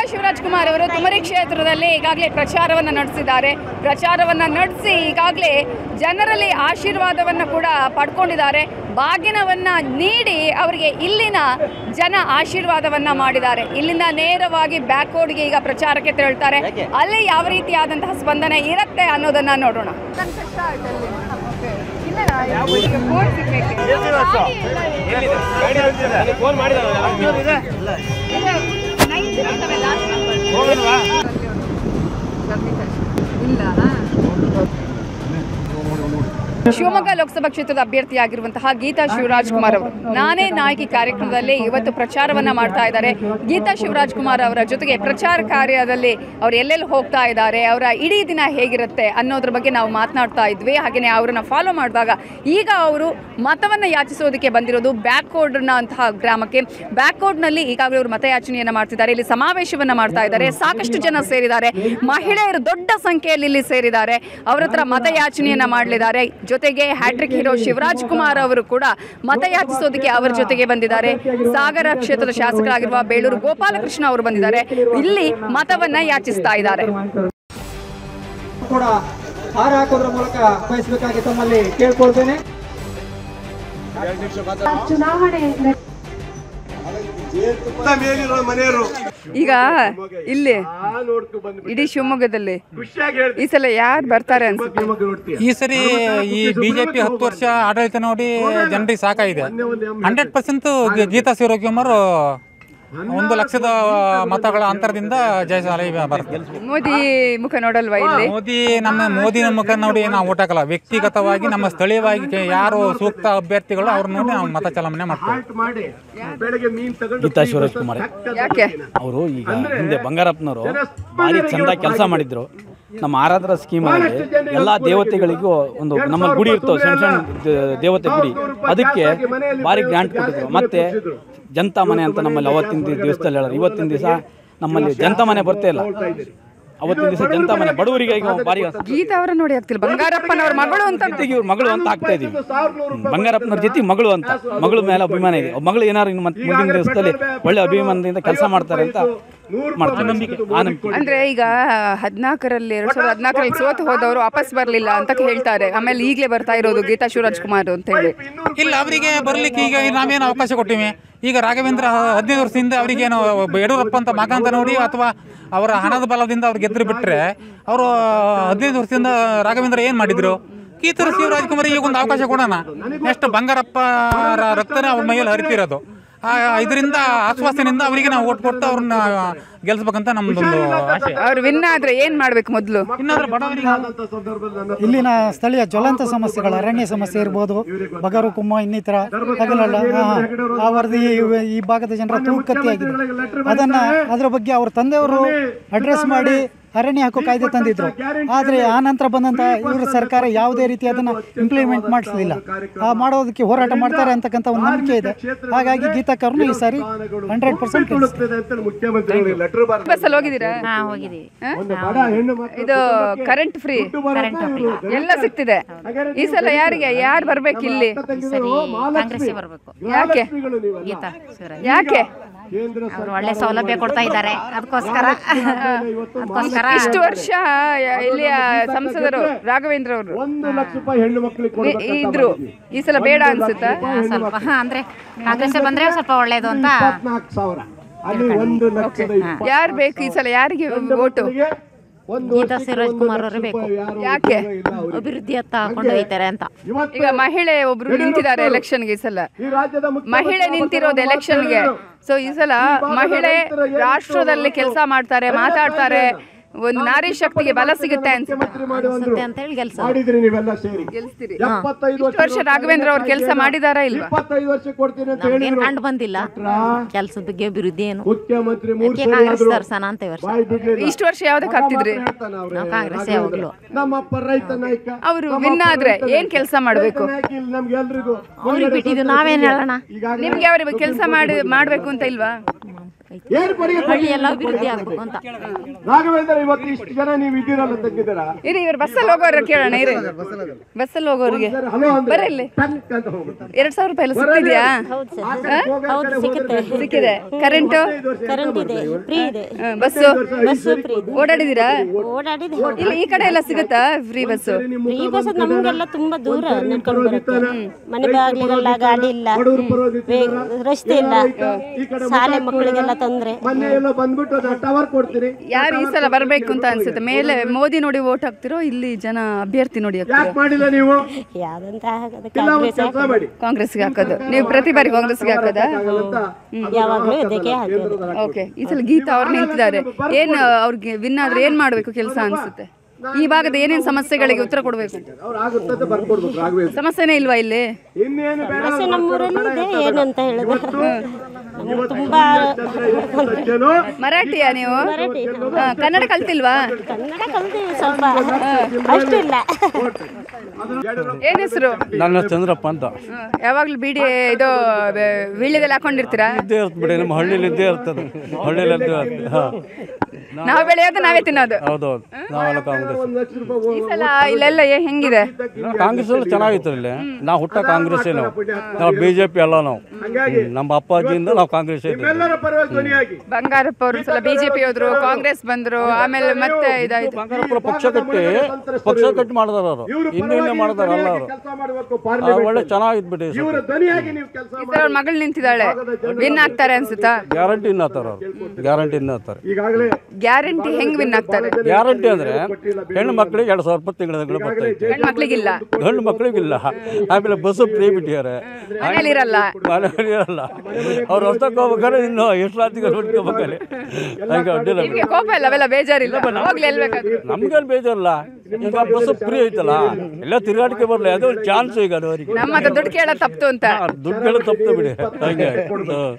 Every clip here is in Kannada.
ಶಿವರಾಜ್ ಕುಮಾರ್ ಅವರು ತುಮರಿ ಕ್ಷೇತ್ರದಲ್ಲಿ ಈಗಾಗಲೇ ಪ್ರಚಾರವನ್ನು ನಡೆಸಿದ್ದಾರೆ ಪ್ರಚಾರವನ್ನು ನಡೆಸಿ ಈಗಾಗಲೇ ಜನರಲ್ಲಿ ಆಶೀರ್ವಾದವನ್ನು ಕೂಡ ಪಡ್ಕೊಂಡಿದ್ದಾರೆ ಬಾಗಿನವನ್ನು ನೀಡಿ ಅವರಿಗೆ ಇಲ್ಲಿನ ಜನ ಆಶೀರ್ವಾದವನ್ನು ಮಾಡಿದ್ದಾರೆ ಇಲ್ಲಿಂದ ನೇರವಾಗಿ ಬ್ಯಾಕ್ವರ್ಡ್ಗೆ ಈಗ ಪ್ರಚಾರಕ್ಕೆ ತೆರಳ್ತಾರೆ ಅಲ್ಲಿ ಯಾವ ರೀತಿಯಾದಂತಹ ಸ್ಪಂದನೆ ಇರುತ್ತೆ ಅನ್ನೋದನ್ನ ನೋಡೋಣ ಶಿವಮೊಗ್ಗ ಲೋಕಸಭಾ ಕ್ಷೇತ್ರದ ಅಭ್ಯರ್ಥಿಯಾಗಿರುವಂತಹ ಗೀತಾ ಶಿವರಾಜ್ ಕುಮಾರ್ ಅವರು ನಾನೇ ನಾಯಕಿ ಕಾರ್ಯಕ್ರಮದಲ್ಲಿ ಇವತ್ತು ಪ್ರಚಾರವನ್ನ ಮಾಡ್ತಾ ಇದ್ದಾರೆ ಗೀತಾ ಶಿವರಾಜ್ ಕುಮಾರ್ ಅವರ ಜೊತೆಗೆ ಪ್ರಚಾರ ಕಾರ್ಯದಲ್ಲಿ ಅವ್ರು ಎಲ್ಲೆಲ್ಲಿ ಹೋಗ್ತಾ ಇದ್ದಾರೆ ಅವರ ಇಡೀ ದಿನ ಹೇಗಿರುತ್ತೆ ಅನ್ನೋದ್ರ ಬಗ್ಗೆ ನಾವು ಮಾತನಾಡ್ತಾ ಇದ್ವಿ ಹಾಗೆಯೇ ಅವರನ್ನ ಫಾಲೋ ಮಾಡಿದಾಗ ಈಗ ಅವರು ಮತವನ್ನು ಯಾಚಿಸೋದಕ್ಕೆ ಬಂದಿರೋದು ಬ್ಯಾಕ್ವರ್ಡ್ನ ಅಂತಹ ಗ್ರಾಮಕ್ಕೆ ಬ್ಯಾಕ್ವರ್ಡ್ನಲ್ಲಿ ಈಗಾಗಲೇ ಅವರು ಮತಯಾಚನೆಯನ್ನು ಮಾಡ್ತಿದ್ದಾರೆ ಇಲ್ಲಿ ಸಮಾವೇಶವನ್ನ ಮಾಡ್ತಾ ಇದ್ದಾರೆ ಸಾಕಷ್ಟು ಜನ ಸೇರಿದ್ದಾರೆ ಮಹಿಳೆಯರು ದೊಡ್ಡ ಸಂಖ್ಯೆಯಲ್ಲಿ ಇಲ್ಲಿ ಸೇರಿದ್ದಾರೆ ಅವರ ಹತ್ರ ಮತಯಾಚನೆಯನ್ನ ಮಾಡಲಿದ್ದಾರೆ ಜೊತೆಗೆ ಹ್ಯಾಟ್ರಿಕ್ ಹೀರೋ ಶಿವರಾಜ್ ಕುಮಾರ್ ಅವರು ಕೂಡ ಮತಯಾಚಿಸೋದಕ್ಕೆ ಅವರ ಜೊತೆಗೆ ಬಂದಿದ್ದಾರೆ ಸಾಗರ ಕ್ಷೇತ್ರದ ಶಾಸಕರಾಗಿರುವ ಬೇಳೂರು ಗೋಪಾಲಕೃಷ್ಣ ಅವರು ಬಂದಿದ್ದಾರೆ ಇಲ್ಲಿ ಮತವನ್ನ ಯಾಚಿಸ್ತಾ ಇದ್ದಾರೆ ಕೂಡ ಹಾರ ಹಾಕೋದ್ರ ಮೂಲಕ ಬಯಸಬೇಕಾಗಿ ತಮ್ಮಲ್ಲಿ ಕೇಳ್ಕೊಳ್ತೇನೆ ಚುನಾವಣೆ ಮೇಲಿರೋ ಮನೆಯವರು ಈಗ ಇಲ್ಲಿ ಇಡೀ ಶಿವಮೊಗ್ಗದಲ್ಲಿ ಈ ಸಲ ಯಾರು ಬರ್ತಾರೆ ಅನ್ಸುತ್ತೆ ಈ ಸರಿ ಈ ಬಿಜೆಪಿ ಹತ್ತು ವರ್ಷ ಆಡಳಿತ ನೋಡಿ ಜನರಿಗೆ ಸಾಕಾಗಿದೆ ಹಂಡ್ರೆಡ್ ಪರ್ಸೆಂಟ್ ಗೀತಾ ಶಿವರಾಜ್ಕುಮಾರ್ ಒಂದು ಲಕ್ಷದ ಮತಗಳ ಅಂತರದಿಂದ ಜಯಶಾಲಿ ಬರುತ್ತೆ ಮೋದಿ ಮುಖ ನೋಡಲ್ವಾ ಇಲ್ಲಿ ಮೋದಿ ನಮ್ಮ ಮೋದಿನ ಮುಖ ನೋಡಿ ನಾವು ಓಟ್ ಹಾಕಲ್ಲ ವ್ಯಕ್ತಿಗತವಾಗಿ ನಮ್ಮ ಸ್ಥಳೀಯವಾಗಿ ಕೆ- ಯಾರು ಸೂಕ್ತ ಅಭ್ಯರ್ಥಿಗಳು ಅವ್ರ ನೋಡಿ ನಾವು ಮತ ಚಲಾವಣೆ ಮಾಡ್ತೀವಿ ಮಾಡಿ ಬೆಳಗ್ಗೆ ಮೀನ್ ತಗೊಂಡು ಗೀತಾ ಶಿವರಾಜ್ ಕುಮಾರ್ ಯಾಕೆ ಅವರು ಈಗ ಹಿಂದೆ ಬಂಗಾರಪ್ಪನವರು ಭಾರಿ ಚಂದ ಕೆಲಸ ಮಾಡಿದ್ರು ನಮ್ಮ ಆರಾಧನಾ ಸ್ಕೀಮಲ್ಲಿ ಎಲ್ಲ ದೇವತೆಗಳಿಗೂ ಒಂದು ನಮ್ಮ ಗುಡಿ ಇರ್ತವೆ ಸಣ್ಣ ಸಣ್ಣ ದೇ- ದೇವತೆ ಗುಡಿ ಅದಕ್ಕೆ ಭಾರಿ ಗ್ರಾಂಟ್ ಕೊಟ್ಟಿದ್ರು ಮತ್ತೆ ಜನತಾ ಮನೆ ಅಂತ ನಮ್ಮಲ್ಲಿ ಅವತ್ತಿನ ದಿ- ದಿವಸದಲ್ಲಿ ಹೇಳೋರು ಇವತ್ತಿನ ದಿವಸ ನಮ್ಮಲ್ಲಿ ಜನತಾ ಮನೆ ಬರ್ತಾ ಇಲ್ಲ ಅವತ್ತಿನ ದಿವಸ ಜನತಾ ಮನೆ ಬಡವರಿಗೆ ಈಗ ಭಾರಿ ಗೀತಾ ಅವರ ನೋಡಿ ಆಗ್ತಿಲ್ಲ ಬಂಗಾರಪ್ಪನವ್ರ ಮಗಳು ಅಂತ ಜೊತೆಗೆ ಇವ್ರ ಮಗಳು ಅಂತ ಆಗ್ತಾ ಇದೀವಿ ಬಂಗಾರಪ್ಪನವ್ರ ಜೊತೆ ಮಗಳು ಅಂತ ಮಗಳು ಮೇಲೆ ಅಭಿಮಾನ ಇದೆ ಮಗಳು ಏನಾದ್ರು ಇನ್ನು ಮತ್ತೆ ಮುಂದಿನ ದಿವಸದಲ್ಲಿ ಒಳ್ಳೆ ಅಭಿಮಾನದಿಂದ ಕೆಲಸ ಮಾಡ್ತಾರೆ ಅಂತ ಮಾಡ್ತಾರೆ ನಂಬಿಕೆ ಆ ನಂಬಿಕೆ ಅಂದ್ರೆ ಈಗ ಹದಿನಾಲ್ಕರಲ್ಲಿ ಎರಡ್ ಸಾವಿರದ ಹದಿನಾಲ್ಕರಲ್ಲಿ ಸೋತು ಹೋದವರು ವಾಪಸ್ ಬರಲಿಲ್ಲ ಅಂತ ಹೇಳ್ತಾರೆ ಆಮೇಲೆ ಈಗಲೇ ಬರ್ತಾ ಇರೋದು ಗೀತಾ ಶಿವರಾಜ್ ಕುಮಾರ್ ಅಂತ ಹೇಳಿ ಇಲ್ಲ ಅವರಿಗೆ ಬರ್ಲಿಕ್ಕೆ ಈಗ ನಾವೇನು ಅವಕಾಶ ಕೊಟ್ಟಿವಿ ಈಗ ರಾಘವೇಂದ್ರ ಹದಿನೈದು ವರ್ಷದಿಂದ ಅವರಿಗೇನು ಯಡಿಯೂರಪ್ಪ ಅಂತ ಮಗ ಅಂತ ನೋಡಿ ಅಥವಾ ಅವರ ಹಣದ ಬಲದಿಂದ ಅವ್ರು ಗೆದ್ರು ಬಿಟ್ರೆ ಅವರು ಹದಿನೈದು ವರ್ಷದಿಂದ ರಾಘವೇಂದ್ರ ಏನು ಮಾಡಿದ್ರು ಕೀತರು ಶಿವರಾಜ್ಕುಮಾರ್ ಈಗ ಒಂದು ಅವಕಾಶ ಕೊಡೋಣ ನೆಕ್ಸ್ಟ್ ಬಂಗಾರಪ್ಪ ರಕ್ತನೇ ಅವ್ರ ಮೈಯಲ್ಲಿ ಹರಿತಿರೋದು ಆ ಇದರಿಂದ ಆಶ್ವಾಸನೆಯಿಂದ ಅವರಿಗೆ ನಾವು ಓಟ್ ಕೊಟ್ಟು ಅವ್ರನ್ನ ಗೆಲ್ಸ್ಬೇಕಂತ ನಮ್ದೊಂದು ಆಸೆ ಅವ್ರು ವಿನ್ ಆದ್ರೆ ಏನ್ ಮಾಡ್ಬೇಕು ಮೊದಲು ಇನ್ನಾದ್ರೂ ಬಡವರಿಗೆ ಇಲ್ಲಿನ ಸ್ಥಳೀಯ ಜ್ವಲಂತ ಸಮಸ್ಯೆಗಳು ಅರಣ್ಯ ಸಮಸ್ಯೆ ಇರ್ಬೋದು ಬಗರು ಕುಮ್ಮ ಇನ್ನಿತರ ಹಗಲಲ್ಲ ಹಾ, ಆ ವರದಿ ಇವ- ಈ ಭಾಗದ ಜನರ ತೂಕತ್ತಿಯಾಗಿದೆ ಅದನ್ನ ಅದರ ಬಗ್ಗೆ ಅವ್ರ ತಂದೆಯವರು ಅಡ್ರೆಸ್ ಮಾಡಿ ಅರಣ್ಯ ಹಕ್ಕು ಕಾಯ್ದೆ ತಂದಿದ್ರು ಆದರೆ ಆ ನಂತರ ಬಂದಂತ ಇವರ ಸರ್ಕಾರ ಯಾವುದೇ ರೀತಿ ಅದನ್ನ ಇಂಪ್ಲಿಮೆಂಟ್ ಮಾಡಿಸಲಿಲ್ಲ ಆ ಮಾಡೋದಕ್ಕೆ ಹೋರಾಟ ಮಾಡ್ತಾರೆ ಅಂತಕ್ಕಂಥ ಒಂದು ನಂಬಿಕೆ ಇದೆ ಹಾಗಾಗಿ ಗೀತಕ್ಕ ಅವ್ರನ್ನ ಈ ಸಾರಿ ಹಂಡ್ರೆಡ್ ಪರ್ಸೆಂಟ್ ಕೊಡುತ್ತದೆ ಅಂತ ಮುಖ್ಯಮಂತ್ರಿ ಲೆಟರ್ ಬರ್ ಬಸ್ಸಲ್ಲಿ ಹೋಗಿದ್ದೀರಾ ಹಾ ಹೋಗಿದ್ದೀವಿ ಒಂದು ಬಡ ಹೆಣ್ಣು ಮಕ್ಕಳು ಇದು ಕರೆಂಟ್ ಫ್ರೀ ಕರೆಂಟ್ ಫ್ರೀ ಎಲ್ಲ ಸಿಗ್ತಿದೆ ಈ ಸಲ ಯಾರಿಗೆ ಯಾರು ಬರ್ಬೇಕು ಇಲ್ಲಿ ಸರಿ ಕಾಂಗ್ರೆಸ್ಗೆ ಬರಬೇಕು ಯಾಕೆ ಗೀತಾ ಶಿವರಾಜ್ ಯಾಕೆ ಕೇಂದ್ರ ಅವ್ರು ಒಳ್ಳೆ ಸೌಲಭ್ಯ ಕೊಡ್ತಾ ಇದ್ದಾರೆ ಅದಕ್ಕೋಸ್ಕರ ಅದಕ್ಕೋಸ್ಕರ ಇಷ್ಟು ವರ್ಷ ಇಲ್ಲಿಯ ಸಂಸದರು ರಾಘವೇಂದ್ರ ಅವರು ಒಂದು ಲಕ್ಷ ರೂಪಾಯಿ ಹೆಣ್ಣು ಮಕ್ಕಳಿಗೆ ಇದ್ರು ಈ ಸಲ ಬೇಡ ಅನ್ಸುತ್ತಾ ಸ್ವಲ್ಪ ಹಾ, ಅಂದ್ರೆ ಕಾಂಗ್ರೆಸ್ ಬಂದ್ರೆ ಸ್ವಲ್ಪ ಒಳ್ಳೇದು ಅಂತ ನಾಲ್ಕು ಸಾವಿರ ಅಲ್ಲಿ ಒಂದು ಲಕ್ಷದ ಯಾರು ಬೇಕು ಈ ಸಲ ಯಾರಿಗೆ ಓಟು ಇಪ್ಪತ್ತಿಗೆ ಒಂದು ಗೀತಾ ಶಿವರಾಜ್ ಕುಮಾರ್ ಅವರೇ ಬೇಕು ಯಾಕೆ ಅಭಿವೃದ್ಧಿ ಹತ್ತ ಕೊಂಡೊಯ್ತಾರೆ ಅಂತ ಈಗ ಮಹಿಳೆ ಒಬ್ರು ನಿಂತಿದ್ದಾರೆ ಎಲೆಕ್ಷನ್ಗೆ ಈ ಸಲ ಈ ರಾಜ್ಯದ ಮಹಿಳೆ ನಿಂತಿರೋದು ಎಲೆಕ್ಷನ್ಗೆ ಸೊ ಈ ಸಲ ಮಹಿಳೆ ರಾಷ್ಟ್ರದಲ್ಲಿ ಕೆಲಸ ಮಾಡ್ತಾರೆ ಮಾತಾಡ್ತಾರೆ ಒಂದು ನಾರಿ ಶಕ್ತಿಗೆ ಬಲ ಸಿಗುತ್ತೆ ಅನ್ಸುತ್ತೆ ಅನ್ಸುತ್ತೆ ಅಂತ ಹೇಳಿ ಗೆಲ್ಸ ಮಾಡಿದ್ರಿ ನೀವೆಲ್ಲ ಸೇರಿ ಗೆಲ್ಸ್ತೀರಿ ಎಪ್ಪತ್ತೈದು ಇಷ್ಟು ವರ್ಷ ರಾಘವೇಂದ್ರ ಅವ್ರು ಕೆಲಸ ಮಾಡಿದಾರಾ ಇಲ್ವಾ ಇಪ್ಪತ್ತೈದು ವರ್ಷ ಕೊಡ್ತೀನಿ ಅಂತ ನಮ್ಗೇನ್ ಹೇಳಿದ್ರು ಕಂಡು ಬಂದಿಲ್ಲ ಕೆಲ್ಸದ ಬಗ್ಗೆ ಅಭಿವೃದ್ಧಿ ಏನು ಮುಖ್ಯಮಂತ್ರಿ ಮೂರ್ ಅದಕ್ಕೆ ಸರಿ ಕಾಂಗ್ರೆಸ್ ಆದ್ರು ತರ್ಸನ ಅಂತ ಈ ವರ್ಷ ಬಾಯ್ ಬಿಡ್ಲಿಲ್ಲ ಇಷ್ಟು ವರ್ಷ ಯಾವ್ದಕ್ಕೆ ಹಾಕ್ತಿದ್ರಿ ಹೇಳ್ತಾನೆ ಅವ್ರು. ನಾವು ಕಾಂಗ್ರೆಸ್ ಯಾವಾಗ್ಲೂ ನಮ್ಮಪ್ಪ ರೈತ ನಾಯಕ ಅವರು ವಿನ್ ಆದ್ರೆ ಏನ್ ಕೆಲಸ ಮಾಡ್ಬೇಕು ನಾಯಕ ಇಲ್ಲಿ ನಮ್ಗೆ ಎಲ್ರಿಗೂ ಅವ್ರಿಗೆ ಬಿಟ್ಟಿದ್ದು ನಾವೇನ್ ಹೇಳೋಣ ಈಗಾಗಲೇ ನಿಮ್ಗೆ ಅವ್ರಿಗೆ ಕೆಲಸ ಮಾಡಿ ಮಾಡ್ಬೇಕು ಅಂತ ಇಲ್ವಾ ಆಗ್ಬೇಕಾಯ್ತು ಏನ್ ಕೊಡುಗೆ ಹಳ್ಳಿ ಎಲ್ಲ ಅಭಿವೃದ್ಧಿ ಆಗ್ಬೇಕು ಅಂತ ರಾಘವೇಂದ್ರ ಇವತ್ತು ಇಷ್ಟು ಜನ ನೀವು ಇದ್ದೀರಲ್ಲ ತಂಗಿದ್ದೀರಾ ಇರಿ ಇವ್ರು ಬಸ್ಸಲ್ಲಿ ಹೋಗೋರ ಕೇಳೋಣ ಇರಿ ಬಸ್ಸಲ್ಲಿ ಹೋಗೋರಿಗೆ ಹಲೋ ಅಂದ್ರೆ ಬರ್ರಿ ಇಲ್ಲಿ ಟಂಕ್ ಅಂತ ಹೋಗ್ಬಿಡ್ತಾರೆ. ಎರಡ್ ಸಾವಿರ ರೂಪಾಯಿ ಎಲ್ಲ ಸಿಕ್ತಿದ್ಯಾ ಹೌದು ಆ ಸರ್ ಕಡೆ ಹೋಗೋ ಹೌದು ಕಡೆ ಸಿಗುತ್ತೆ ಸಿಕ್ಕಿದೆ ಕರೆಂಟು ಕರೆಂಟ್ ಇದೆ ಫ್ರೀ ಇದೆ ಬಸ್ಸು ಬಸ್ಸು ಫ್ರೀ ಇದೆ ಓಡಾಡಿದೀರಾ ಓಡಾಡಿದೆ ಇಲ್ಲಿ ಈ ಕಡೆ ಎಲ್ಲ ಸಿಗುತ್ತಾ ಫ್ರೀ ಬಸ್ಸು ಫ್ರೀ ಬಸ್ ನಮ್ಗೆಲ್ಲ ತುಂಬಾ ದೂರ ನಡ್ಕೊಂಡು ಬರುತ್ತೆ ಮನೆ ಬಾಗಿಲಿಗೆಲ್ಲ ಗಾಡಿ ಇಲ್ಲ ವೇ- ರಸ್ತೆ ಇಲ್ಲ ಶಾಲೆ ಮಕ್ಕಳಿಗೆಲ್ಲ ತೊಂದ್ರೆ ಮೊನ್ನೆ ಎಲ್ಲೋ ಬಂದ್ಬಿಟ್ಟು ಟವರ್ ಕೊಡ್ತೀನಿ ಯಾರು ಈ ಸಲ ಬರ್ಬೇಕು ಅಂತ ಅನ್ಸುತ್ತೆ ಮೇಲೆ ಮೋದಿ ನೋಡಿ ಓಟ್ ಹಾಕ್ತಿರೋ ಇಲ್ಲಿ ಜನ ಅಭ್ಯರ್ಥಿ ನೋಡಿ ಯಾಕೆ ಹಾಕ್ತಿರೋ ಮಾಡಿಲ್ಲ ನೀವು ಯಾವ್ದಂತ ಆಗದ ಇಲ್ಲ ಒಂದು ಕಾಂಗ್ರೆಸ್ ಕೆಲಸ ಮಾಡಿ ಕಾಂಗ್ರೆಸ್ಗೆ ಹಾಕೋದು ನೀವು ಪ್ರತಿ ಬಾರಿ ಕಾಂಗ್ರೆಸ್ಗೆ ಹಾಕೋದಾ ಯಾವಾಗ್ಲೂ ಇದಕ್ಕೆ ಹಾಕೋದು ಓಕೆ ಈ ಸಲ ಗೀತಾ ಅವ್ರು ನಿಂತಿದ್ದಾರೆ ಏನು ಅವ್ರಿಗೆ ವಿನ್ ಆದ್ರೆ ಏನ್ ಮಾಡ್ಬೇಕು ಕೆಲಸ ಅನ್ಸುತ್ತೆ ಈ ಭಾಗದ ಏನೇನ್ ಸಮಸ್ಯೆಗಳಿಗೆ ಉತ್ತರ ಕೊಡ್ಬೇಕು ಅವ್ರು ಆಗುತ್ತದೆ ಬರ್ಕೊಡ್ಬೇಕು ರಾಘವೇಂದ್ರ ಸಮಸ್ಯೆನೇ ಇಲ್ವಾ ಇಲ್ಲಿ ಇನ್ನೇನು ಬೇಡ ಸಮಸ್ಯೆ ನಮ್ಮೂರಲ್ಲಿ ಇದೆ ಏನಂತ ಹೇಳಿದ್ರೆ ನಮ್ಗೆ ತುಂಬಾ ಸಜ್ಜನು ಮರಾಠಿಯಾ ನೀವು ಹಾ, ಕನ್ನಡ ಕಲ್ತಿಲ್ವಾ ಕನ್ನಡ ಕಲ್ತೀವಿ ಸ್ವಲ್ಪ ಅಷ್ಟು ಇಲ್ಲ ಏನ್ ಹೆಸರು ನನ್ನ ಚಂದ್ರಪ್ಪ ಅಂತ ಯಾವಾಗ್ಲೂ ಬಿಡಿ ಇದು ವೀಳ್ಯದಲ್ಲಿ ಹಾಕೊಂಡಿರ್ತೀರಾ ಇದ್ದೇ ಇರ್ತದೆ ಬಿಡಿ ನಮ್ಮ ಹಳ್ಳಿಲಿ ಇದ್ದೇ ಇರ್ತದೆ ಹಳ್ಳಿಲಿ ಇದ್ದೇ ಇರ್ತದೆ ಹಾಂ ನಾವು ಬೆಳೆಯೋದು ನಾವೇ ತಿನ್ನೋದು ಹೌದೌದು ನಾವೆಲ್ಲ ಕಾಂಗ್ರೆಸ್ ಒಂದು ಲಕ್ಷ ರೂಪಾಯಿ ಈ ಸಲ ಇಲ್ಲೆಲ್ಲ ಏ- ಹೆಂಗಿದೆ ಕಾಂಗ್ರೆಸ್ ಎಲ್ಲ ಚೆನ್ನಾಗಿತ್ತು ಇಲ್ಲಿ ನಾವು ಹುಟ್ಟ ಕಾಂಗ್ರೆಸ್ಸೇ ನಾವು ನಾವು ಬಿ ಜೆ ಪಿ ಎಲ್ಲ ನಾವು ಹ್ಮ್. ನಮ್ಮ ಅಪ್ಪಾಜಿಯಿಂದ ನಾವು ಕಾಂಗ್ರೆಸ್ ಇದ್ದೀವಿ ಎಲ್ಲರ ಪರವಾಗಿ ಧ್ವನಿಯಾಗಿ ಬಂಗಾರಪ್ಪ ಅವರು ಸಲ ಬಿಜೆಪಿ ಹೋದ್ರು ಕಾಂಗ್ರೆಸ್ ಬಂದ್ರು ಆಮೇಲೆ ಮತ್ತೆ ಇದಾಯ್ತು ಬಂಗಾರಪುರ ಪಕ್ಷ ಕಟ್ಟಿ ಪಕ್ಷ ಕಟ್ಟಿ ಮಾಡಿದಾರ ಅವರು ಇನ್ನೂ ಇನ್ನೇ ಮಾಡಿದಾರ ಅಲ್ಲ ಅವರು ಕೆಲಸ ಮಾಡಬೇಕು ಆ, ಪಾರ್ಲಿಮೆಂಟ್ ಒಳ್ಳೆ ಚೆನ್ನಾಗಿತ್ತು ಬಿಡಿ ಇವರ ಧ್ವನಿಯಾಗಿ ನೀವು ಕೆಲಸ ಈ ಸಲ ಅವ್ರ ಮಗಳು ನಿಂತಿದ್ದಾಳೆ ವಿನ್ ಆಗ್ತಾರೆ ಅನ್ಸುತ್ತಾ ಗ್ಯಾರಂಟಿ ಇನ್ನ ಹತ್ತಾರ ಅವರು ಗ್ಯಾರಂಟಿ ಇನ್ನ ಹತ್ತಾರೆ ಈಗಾಗಲೇ ಗ್ಯಾರಂಟಿ ಹೆಂಗ್ ವಿನ್ ಆಗ್ತಾರೆ ಗ್ಯಾರಂಟಿ ಅಂದ್ರೆ ಹೆಣ್ಣು ಮಕ್ಕಳಿಗೆ ಎರಡು ಸಾವಿರ ರೂಪಾಯಿ ತಿಂಗಳ ತಿಂಗಳು ಬರ್ತೈತೆ ಗಂಡ್ ಮಕ್ಳಿಗಿಲ್ಲ ಗಂಡು ಮಕ್ಕಳಿಗಿಲ್ಲ ಆಮೇಲೆ ಬಸ್ಸು ಫ್ರೀ ಬಿಟ್ಟಿದ್ದಾರೆ ಮನೇಲಿ ಇರಲ್ಲ ಮನೆಯಲ್ಲಿ ಇರಲ್ಲ ಅವ್ರು ಹೊಸ್ತಕ್ಕೆ ಹೋಗ್ಬೇಕಾದ್ರೆ ಇನ್ನು ಎಷ್ಟು ರಾತ್ರಿಗೆ ನೋಡ್ಕೋಬೇಕಾರೆ ಹಂಗೆ ಅಡ್ಡಿಲ್ಲ ನಿಮ್ಗೆ ಕೋಪ ಇಲ್ಲ ಅವೆಲ್ಲ ಬೇಜಾರಿಲ್ಲ ಹೋಗ್ಲಿ ಎಲ್ ಬೇಕಾದ್ರು ನಮ್ಗೇನು ಬೇಜಾರಲ್ಲ ಈಗ ಬಸ್ ಫ್ರೀ ಐತಲ್ಲ ಎಲ್ಲ ತಿರುಗಾಟಿಕೆ ಬರಲಿ ಅದು ಚಾನ್ಸ್ ಈಗ ಅದು ಅವರಿಗೆ ನಮ್ಮ ಹತ್ರ ದುಡ್ಡು ಕೇಳೋದ್ ತಪ್ತು ಅಂತ ದುಡ್ಡು ಕೇಳೋದು ತಪ್ಪು ಬಿಡಿ ಹಂಗೆ ಹ್ಮ್.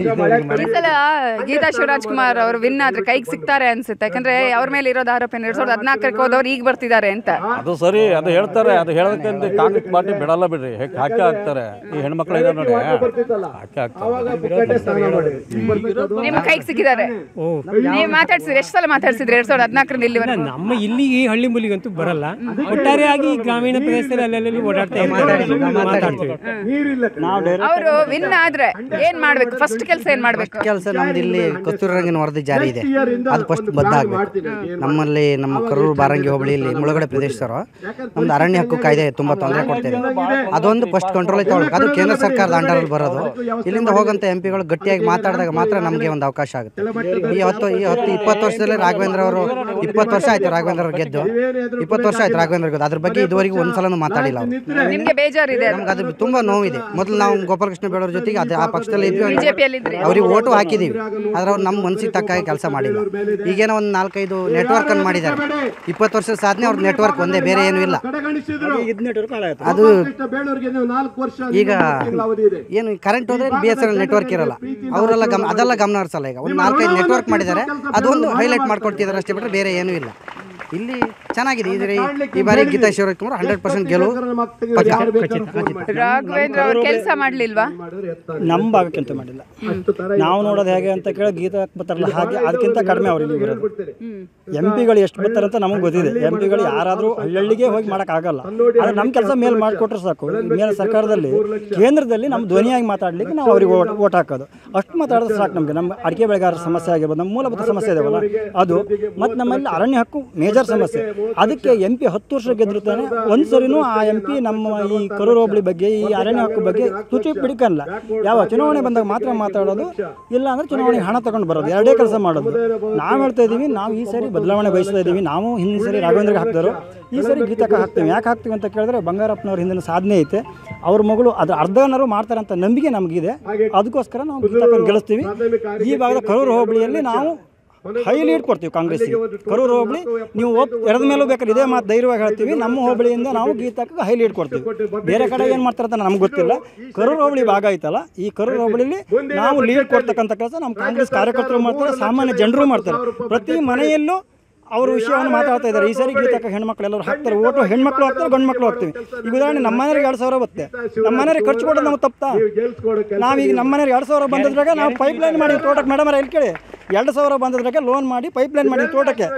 ಈ ಸಲ ಗೀತಾ ಶಿವರಾಜ್ ಕುಮಾರ್ ಅವರು ವಿನ್ ಆದ್ರೆ ಕೈಗೆ ಸಿಗ್ತಾರೆ ಅನ್ಸುತ್ತೆ ಯಾಕಂದ್ರೆ ಅವ್ರ ಮೇಲೆ ಇರೋದು ಆರೋಪ ಏನು ಎರಡ್ ಸಾವಿರದ ಹದಿನಾಲ್ಕಕ್ಕೆ ಹೋದವ್ರು ಈಗ ಬರ್ತಿದ್ದಾರೆ ಅಂತ ಅದು ಸರಿ ಅದು ಹೇಳ್ತಾರೆ ಅದು ಹೇಳೋದಕ್ಕಿಂತ ಕಾಂಗ್ರೆಸ್ ಪಾರ್ಟಿ ಬಿಡಲ್ಲ ಬಿಡ್ರಿ ಹೇಗೆ ಹಾಕಿ ಹಾಕ್ತಾರೆ ಈ ಹೆಣ್ಮಕ್ಳು ಇದಾರೆ ನೋಡಿ ಹಾಕಿ ಹಾಕ್ತಾರೆ ಪುಕ್ಕಟೆ ಸ್ನಾನ ಮಾಡಿ ಈಗ ಬರ್ಬೇಕು ನಿಮ್ ಕೈಗೆ ಸಿಕ್ಕಿದ್ದಾರೆ ನೀವು ಮಾತಾಡ್ಸಿದ್ರಿ ಎಷ್ಟು ಸಲ ಮಾತಾಡ್ಸಿದ್ರಿ ಎರಡ್ ಸಾವಿರದ ಹದಿನಾಲ್ಕರಿಂದ ಇಲ್ಲಿವರೆಗೂ ನಮ್ಮ ಇಲ್ಲಿಗೆ ಹಳ್ಳಿ ಮುಲಿಗಂತೂ ಬರಲ್ಲ ಒಟ್ಟಾರೆಯಾಗಿ ಗ್ರಾಮೀಣ ಪ್ರದೇಶದಲ್ಲಿ ಅಲ್ಲೆಲ್ಲಿ ಓಡಾಡ್ತಾ ಇರ್ತಾರೆ ಮಾತಾಡ್ತೀವಿ ನೀರಿಲ್ಲ ಅವರು ವಿನ್ ಆದ್ರೆ ಏನ್ ಮಾಡ್ಬೇಕು ಫಸ್ಟ್ ಕೆಲಸ ಏನ್ ಮಾಡ್ಬೇಕು ಕೆಲಸ ನಮ್ದು ಇಲ್ಲಿ ಕಸ್ತೂರಿ ರಂಗಿನ ವರದಿ ಜಾರಿ ಇದೆ ಅದು ಫಸ್ಟ್ ಬದ್ಧ ಆಗ್ಬೇಕು ನಮ್ಮಲ್ಲಿ ನಮ್ಮ ಕರೂರು ಬಾರಂಗಿ ಹೋಬಳಿಯಲ್ಲಿ ಮುಳುಗಡೆ ಪ್ರದೇಶದವರು ನಮ್ದು ಅರಣ್ಯ ಹಕ್ಕು ಕಾಯ್ದೆ ತುಂಬಾ ತೊಂದರೆ ಕೊಡ್ತಿದೆ ಅದೊಂದು ಫಸ್ಟ್ ಕಂಟ್ರೋಲ್ ತಗೊಳ್ಬೇಕು ಅದು ಕೇಂದ್ರ ಸರ್ಕಾರದ ಅಂಡರಲ್ಲಿ ಬರೋದು ಇಲ್ಲಿಂದ ಹೋಗಂತ ಎಂ ಪಿಗಳು ಗಟ್ಟಿಯಾಗಿ ಮಾತಾಡಿದಾಗ ಮಾತ್ರ ನಮಗೆ ಒಂದು ಅವಕಾಶ ಆಗುತ್ತೆ ಈ ಹತ್ತು ಈ ಹತ್ತು ಇಪ್ಪತ್ತು ವರ್ಷದಲ್ಲಿ ರಾಘವೇಂದ್ರ ಅವರು ಇಪ್ಪತ್ತು ವರ್ಷ ಆಯ್ತು ರಾಘವೇಂದ್ರ ಅವ್ರು ಗೆದ್ದು ಇಪ್ಪತ್ತು ವರ್ಷ ಆಯ್ತು ರಾಘವೇಂದ್ರ ಗೆದ್ದು ಅದ್ರ ಬಗ್ಗೆ ಇದುವರೆಗೂ ಒಂದ್ಸಲನೂ ಮಾತಾಡಿಲ್ಲ ಅವರು ನಿಮ್ಗೆ ಬೇಜಾರಿದೆ ನಮ್ಗೆ ಅದು ತುಂಬಾ ನೋವಿದೆ ಮೊದಲು ನಾವು ಗೋಪಾಲಕೃಷ್ಣ ಬೇಡವ್ರ ಜೊತೆಗೆ ಅದೇ ಆ ಪಕ್ಷದಲ್ಲಿ ಇದ್ವಿ ಬಿಜೆಪಿಯಲ್ಲಿ ಇದ್ರಿ ಅವ್ರಿಗೆ ಓಟು ಹಾಕಿದೀವಿ ಆದ್ರೆ ಅವ್ರು ನಮ್ಮ ಮನ್ಸಿಗೆ ತಕ್ಕಾಗಿ ಕೆಲಸ ಮಾಡಿಲ್ಲ ಈಗೇನೋ ಒಂದು ನಾಲ್ಕೈದು ನೆಟ್ವರ್ಕ್ ಅನ್ನು ಮಾಡಿದ್ದಾರೆ ಇಪ್ಪತ್ತು ವರ್ಷದ ಸಾಧನೆ ಅವ್ರ ನೆಟ್ವರ್ಕ್ ಒಂದೇ ಬೇರೆ ಏನೂ ಇಲ್ಲ ಕಡೆಗಣಿಸಿದ್ರು ಅದು ಕೃಷ್ಣ ಬೇಳೂರಿಗೆ ನೀವು ನಾಲ್ಕು ವರ್ಷ ಈಗ ತಿಂಗಳ ಅವಧಿ ಇದೆ ಏನು ಕರೆಂಟ್ ಹೋದ್ರೆ ಬಿ ಎಸ್ ಎನ್ ನೆಟ್ವರ್ಕ್ ಇರಲ್ಲ ಅವರೆಲ್ಲ ಗಮ್ ಅದೆಲ್ಲ ಗಮನ ಹರಿಸಲ್ಲ ಈಗ ಒಂದು ನಾಲ್ಕೈದು ನೆಟ್ವರ್ಕ್ ಮಾಡಿದ್ದಾರೆ ಅದೊಂದು ಹೈಲೈಟ್ ಮಾಡ್ಕೊಡ್ತಿದ್ದಾರೆ ಅಷ್ಟೇ ಬಿಟ್ಟರೆ ಬೇರೆ ಏನೂ ಇಲ್ಲ ಇಲ್ಲಿ ಚೆನ್ನಾಗಿದೆ ಇದ್ರೆ ಈ ಬಾರಿ ಗೀತಾ ಶಿವರಾಜ್ ಕುಮಾರ್ ಹಂಡ್ರೆಡ್ ಪರ್ಸೆಂಟ್ ಗೆಲುವು ಪಕ್ಕ. ರಾಘವೇಂದ್ರ ಅವ್ರು ಕೆಲಸ ಮಾಡ್ಲಿಲ್ವಾ ನಮ್ಮ ಭಾಗಕ್ಕಿಂತ ಮಾಡಿಲ್ಲ ನಾವು ನೋಡೋದು ಹೇಗೆ ಅಂತ ಕೇಳಿ ಗೀತಾ ಬರ್ತಾರಲ್ಲ ಹಾಗೆ ಅದಕ್ಕಿಂತ ಕಡಿಮೆ ಅವ್ರಿಗೆ ಇಲ್ಲಿ ಬರೋದು ಎಂ ಪಿಗಳು ಎಷ್ಟು ಬರ್ತಾರೆ ಅಂತ ನಮಗೆ ಗೊತ್ತಿದೆ ಎಂ ಪಿಗಳು ಯಾರಾದರೂ ಹಳ್ಳಿಗೆ ಹೋಗಿ ಮಾಡೋಕ್ಕಾಗಲ್ಲ ಆದರೆ ನಮ್ಮ ಕೆಲಸ ಮೇಲೆ ಮಾಡಿಕೊಟ್ರೆ ಸಾಕು ಮೇಲೆ ಸರ್ಕಾರದಲ್ಲಿ ಕೇಂದ್ರದಲ್ಲಿ ನಮ್ಮ ಧ್ವನಿಯಾಗಿ ಮಾತಾಡ್ಲಿಕ್ಕೆ ನಾವು ಅವ್ರಿಗೆ ಓಟ್ ಓಟ್ ಹಾಕೋದು ಅಷ್ಟು ಮಾತಾಡಿದ್ರೆ ಸಾಕು ನಮಗೆ ನಮ್ಮ ಅಡಿಕೆ ಬೆಳೆಗಾರರ ಸಮಸ್ಯೆ ಆಗಿರ್ಬೋದು ನಮ್ಮ ಮೂಲಭೂತ ಸಮಸ್ಯೆ ಇದಾವಲ್ಲ ಅದು ಮತ್ತು ನಮ್ಮಲ್ಲಿ ಅರಣ್ಯ ಹಕ್ಕು ಮೇಜರ್ ಸಮಸ್ಯೆ ಅದಕ್ಕೆ ಎಂ ಪಿ ಹತ್ತು ವರ್ಷ ಗೆದ್ದಿರ್ತಾನೆ ಒಂದು ಸರಿನೂ ಆ ಎಂ ಪಿ ನಮ್ಮ ಈ ಕರೂರು ಹೋಬಳಿ ಬಗ್ಗೆ ಈ ಅರಣ್ಯ ಹಕ್ಕು ಬಗ್ಗೆ ತುಚಿ ಪಿಡಿಕಲ್ಲ ಯಾವ ಚುನಾವಣೆ ಬಂದಾಗ ಮಾತ್ರ ಮಾತಾಡೋದು ಇಲ್ಲ ಅಂದ್ರೆ ಚುನಾವಣೆಗೆ ಹಣ ತಗೊಂಡು ಬರೋದು ಎರಡೇ ಕೆಲಸ ಮಾಡೋದು ನಾವು ಹೇಳ್ತಾ ಇದ್ದೀವಿ ನಾವು ಈ ಸರಿ ಬದಲಾವಣೆ ಬಯಸ್ತಾ ಇದ್ದೀವಿ ನಾವು ಹಿಂದಿನ ಸರಿ ರಾಘವೇಂದ್ರಿಗೆ ಹಾಕ್ತಾರೋ ಈ ಸರಿ ಗೀತಕ್ಕೆ ಹಾಕ್ತೀವಿ ಯಾಕೆ ಹಾಕ್ತೀವಿ ಅಂತ ಕೇಳಿದ್ರೆ ಬಂಗಾರಪ್ಪನವ್ರ ಹಿಂದಿನ ಸಾಧನೆ ಐತೆ ಅವ್ರ ಮಗಳು ಅದ್ರ ಅರ್ಧನಾರು ಮಾಡ್ತಾರೆ ಅಂತ ನಂಬಿಕೆ ನಮಗಿದೆ ಅದಕ್ಕೋಸ್ಕರ ನಾವು ಗೀತಕ್ಕನ್ನು ಗೆಲ್ಲಿಸ್ತೀವಿ ಈ ಭಾಗದ ಕರೂರು ಹೋಬಳಿಯಲ್ಲಿ ನಾವು ಹೈ ಲೀಡ್ ಕೊಡ್ತೀವಿ ಕಾಂಗ್ರೆಸ್ಸಿಗೆ ಕರೂರು ಹೋಬಳಿ ನೀವು ಒಪ್ ಎರದ ಮೇಲೂ ಬೇಕಾದ್ರೆ ಇದೇ ಮಾತು ಧೈರ್ಯವಾಗಿ ಹೇಳ್ತೀವಿ ನಮ್ಮ ಹೋಬಳಿಯಿಂದ ನಾವು ಗೀತಕ್ಕೆ ಹೈ ಲೀಡ್ ಕೊಡ್ತೀವಿ ಬೇರೆ ಕಡೆ ಏನು ಮಾಡ್ತಾರೆ ಅಂತ ನಮ್ಗೆ ಗೊತ್ತಿಲ್ಲ ಕರೂರು ಹೋಬಳಿ ಭಾಗ ಐತಲ್ಲ ಈ ಕರೂರು ಹೋಬಳಿಲಿ ನಾವು ಲೀಡ್ ಕೊಡ್ತಕ್ಕಂಥ ಕೆಲಸ ನಮ್ಮ ಕಾಂಗ್ರೆಸ್ ಕಾರ್ಯಕರ್ತರು ಮಾಡ್ತಾರೆ ಸಾಮಾನ್ಯ ಜನರು ಮಾಡ್ತಾರೆ ಪ್ರತಿ ಮನೆಯಲ್ಲೂ ಅವ್ರ ವಿಷಯವನ್ನು ಮಾತಾಡ್ತಾ ಇದ್ದಾರೆ ಈ ಸರಿ ಗೀತಕ್ಕೆ ಹೆಣ್ಮಕ್ಳು ಎಲ್ಲರೂ ಹಾಕ್ತಾರೆ ಓಟು ಹೆಣ್ಮಕ್ಳು ಹಾಕ್ತಾರೆ ಗಂಡು ಮಕ್ಕಳು ಹಾಕ್ತೀವಿ ಈಗ ಉದಾಹರಣೆ ನಮ್ಮ ಮನೆಯವ್ರಿಗೆ ಎರಡು ಸಾವಿರ ಬರುತ್ತೆ ನಮ್ಮ ಮನೆಯವ್ರಿಗೆ ಖರ್ಚು ಕೊಡೋದು ನಮ್ಗೆ ತಪ್ಪಾ ನಾವೀಗ ನಮ್ಮ ಮನೆಯವ್ರಿಗೆ ಎರಡು ಸಾವಿರ ಬಂದಿದ್ರಾಗ ನಾವು ಪೈಪ್ ಲೈನ್ ಮಾಡಿ ತೋಟಕ್ಕೆ ಮೇಡಮ್ ಎಲ್ಲಿ ಕೇಳಿ ಎರಡು ಸಾವಿರ ಬಂದಿದ್ರಾಗ ಲೋನ್ ಮಾಡಿ ಪೈಪ್ ಲೈನ್ ಮಾಡಿ ತೋಟಕ್ಕೆ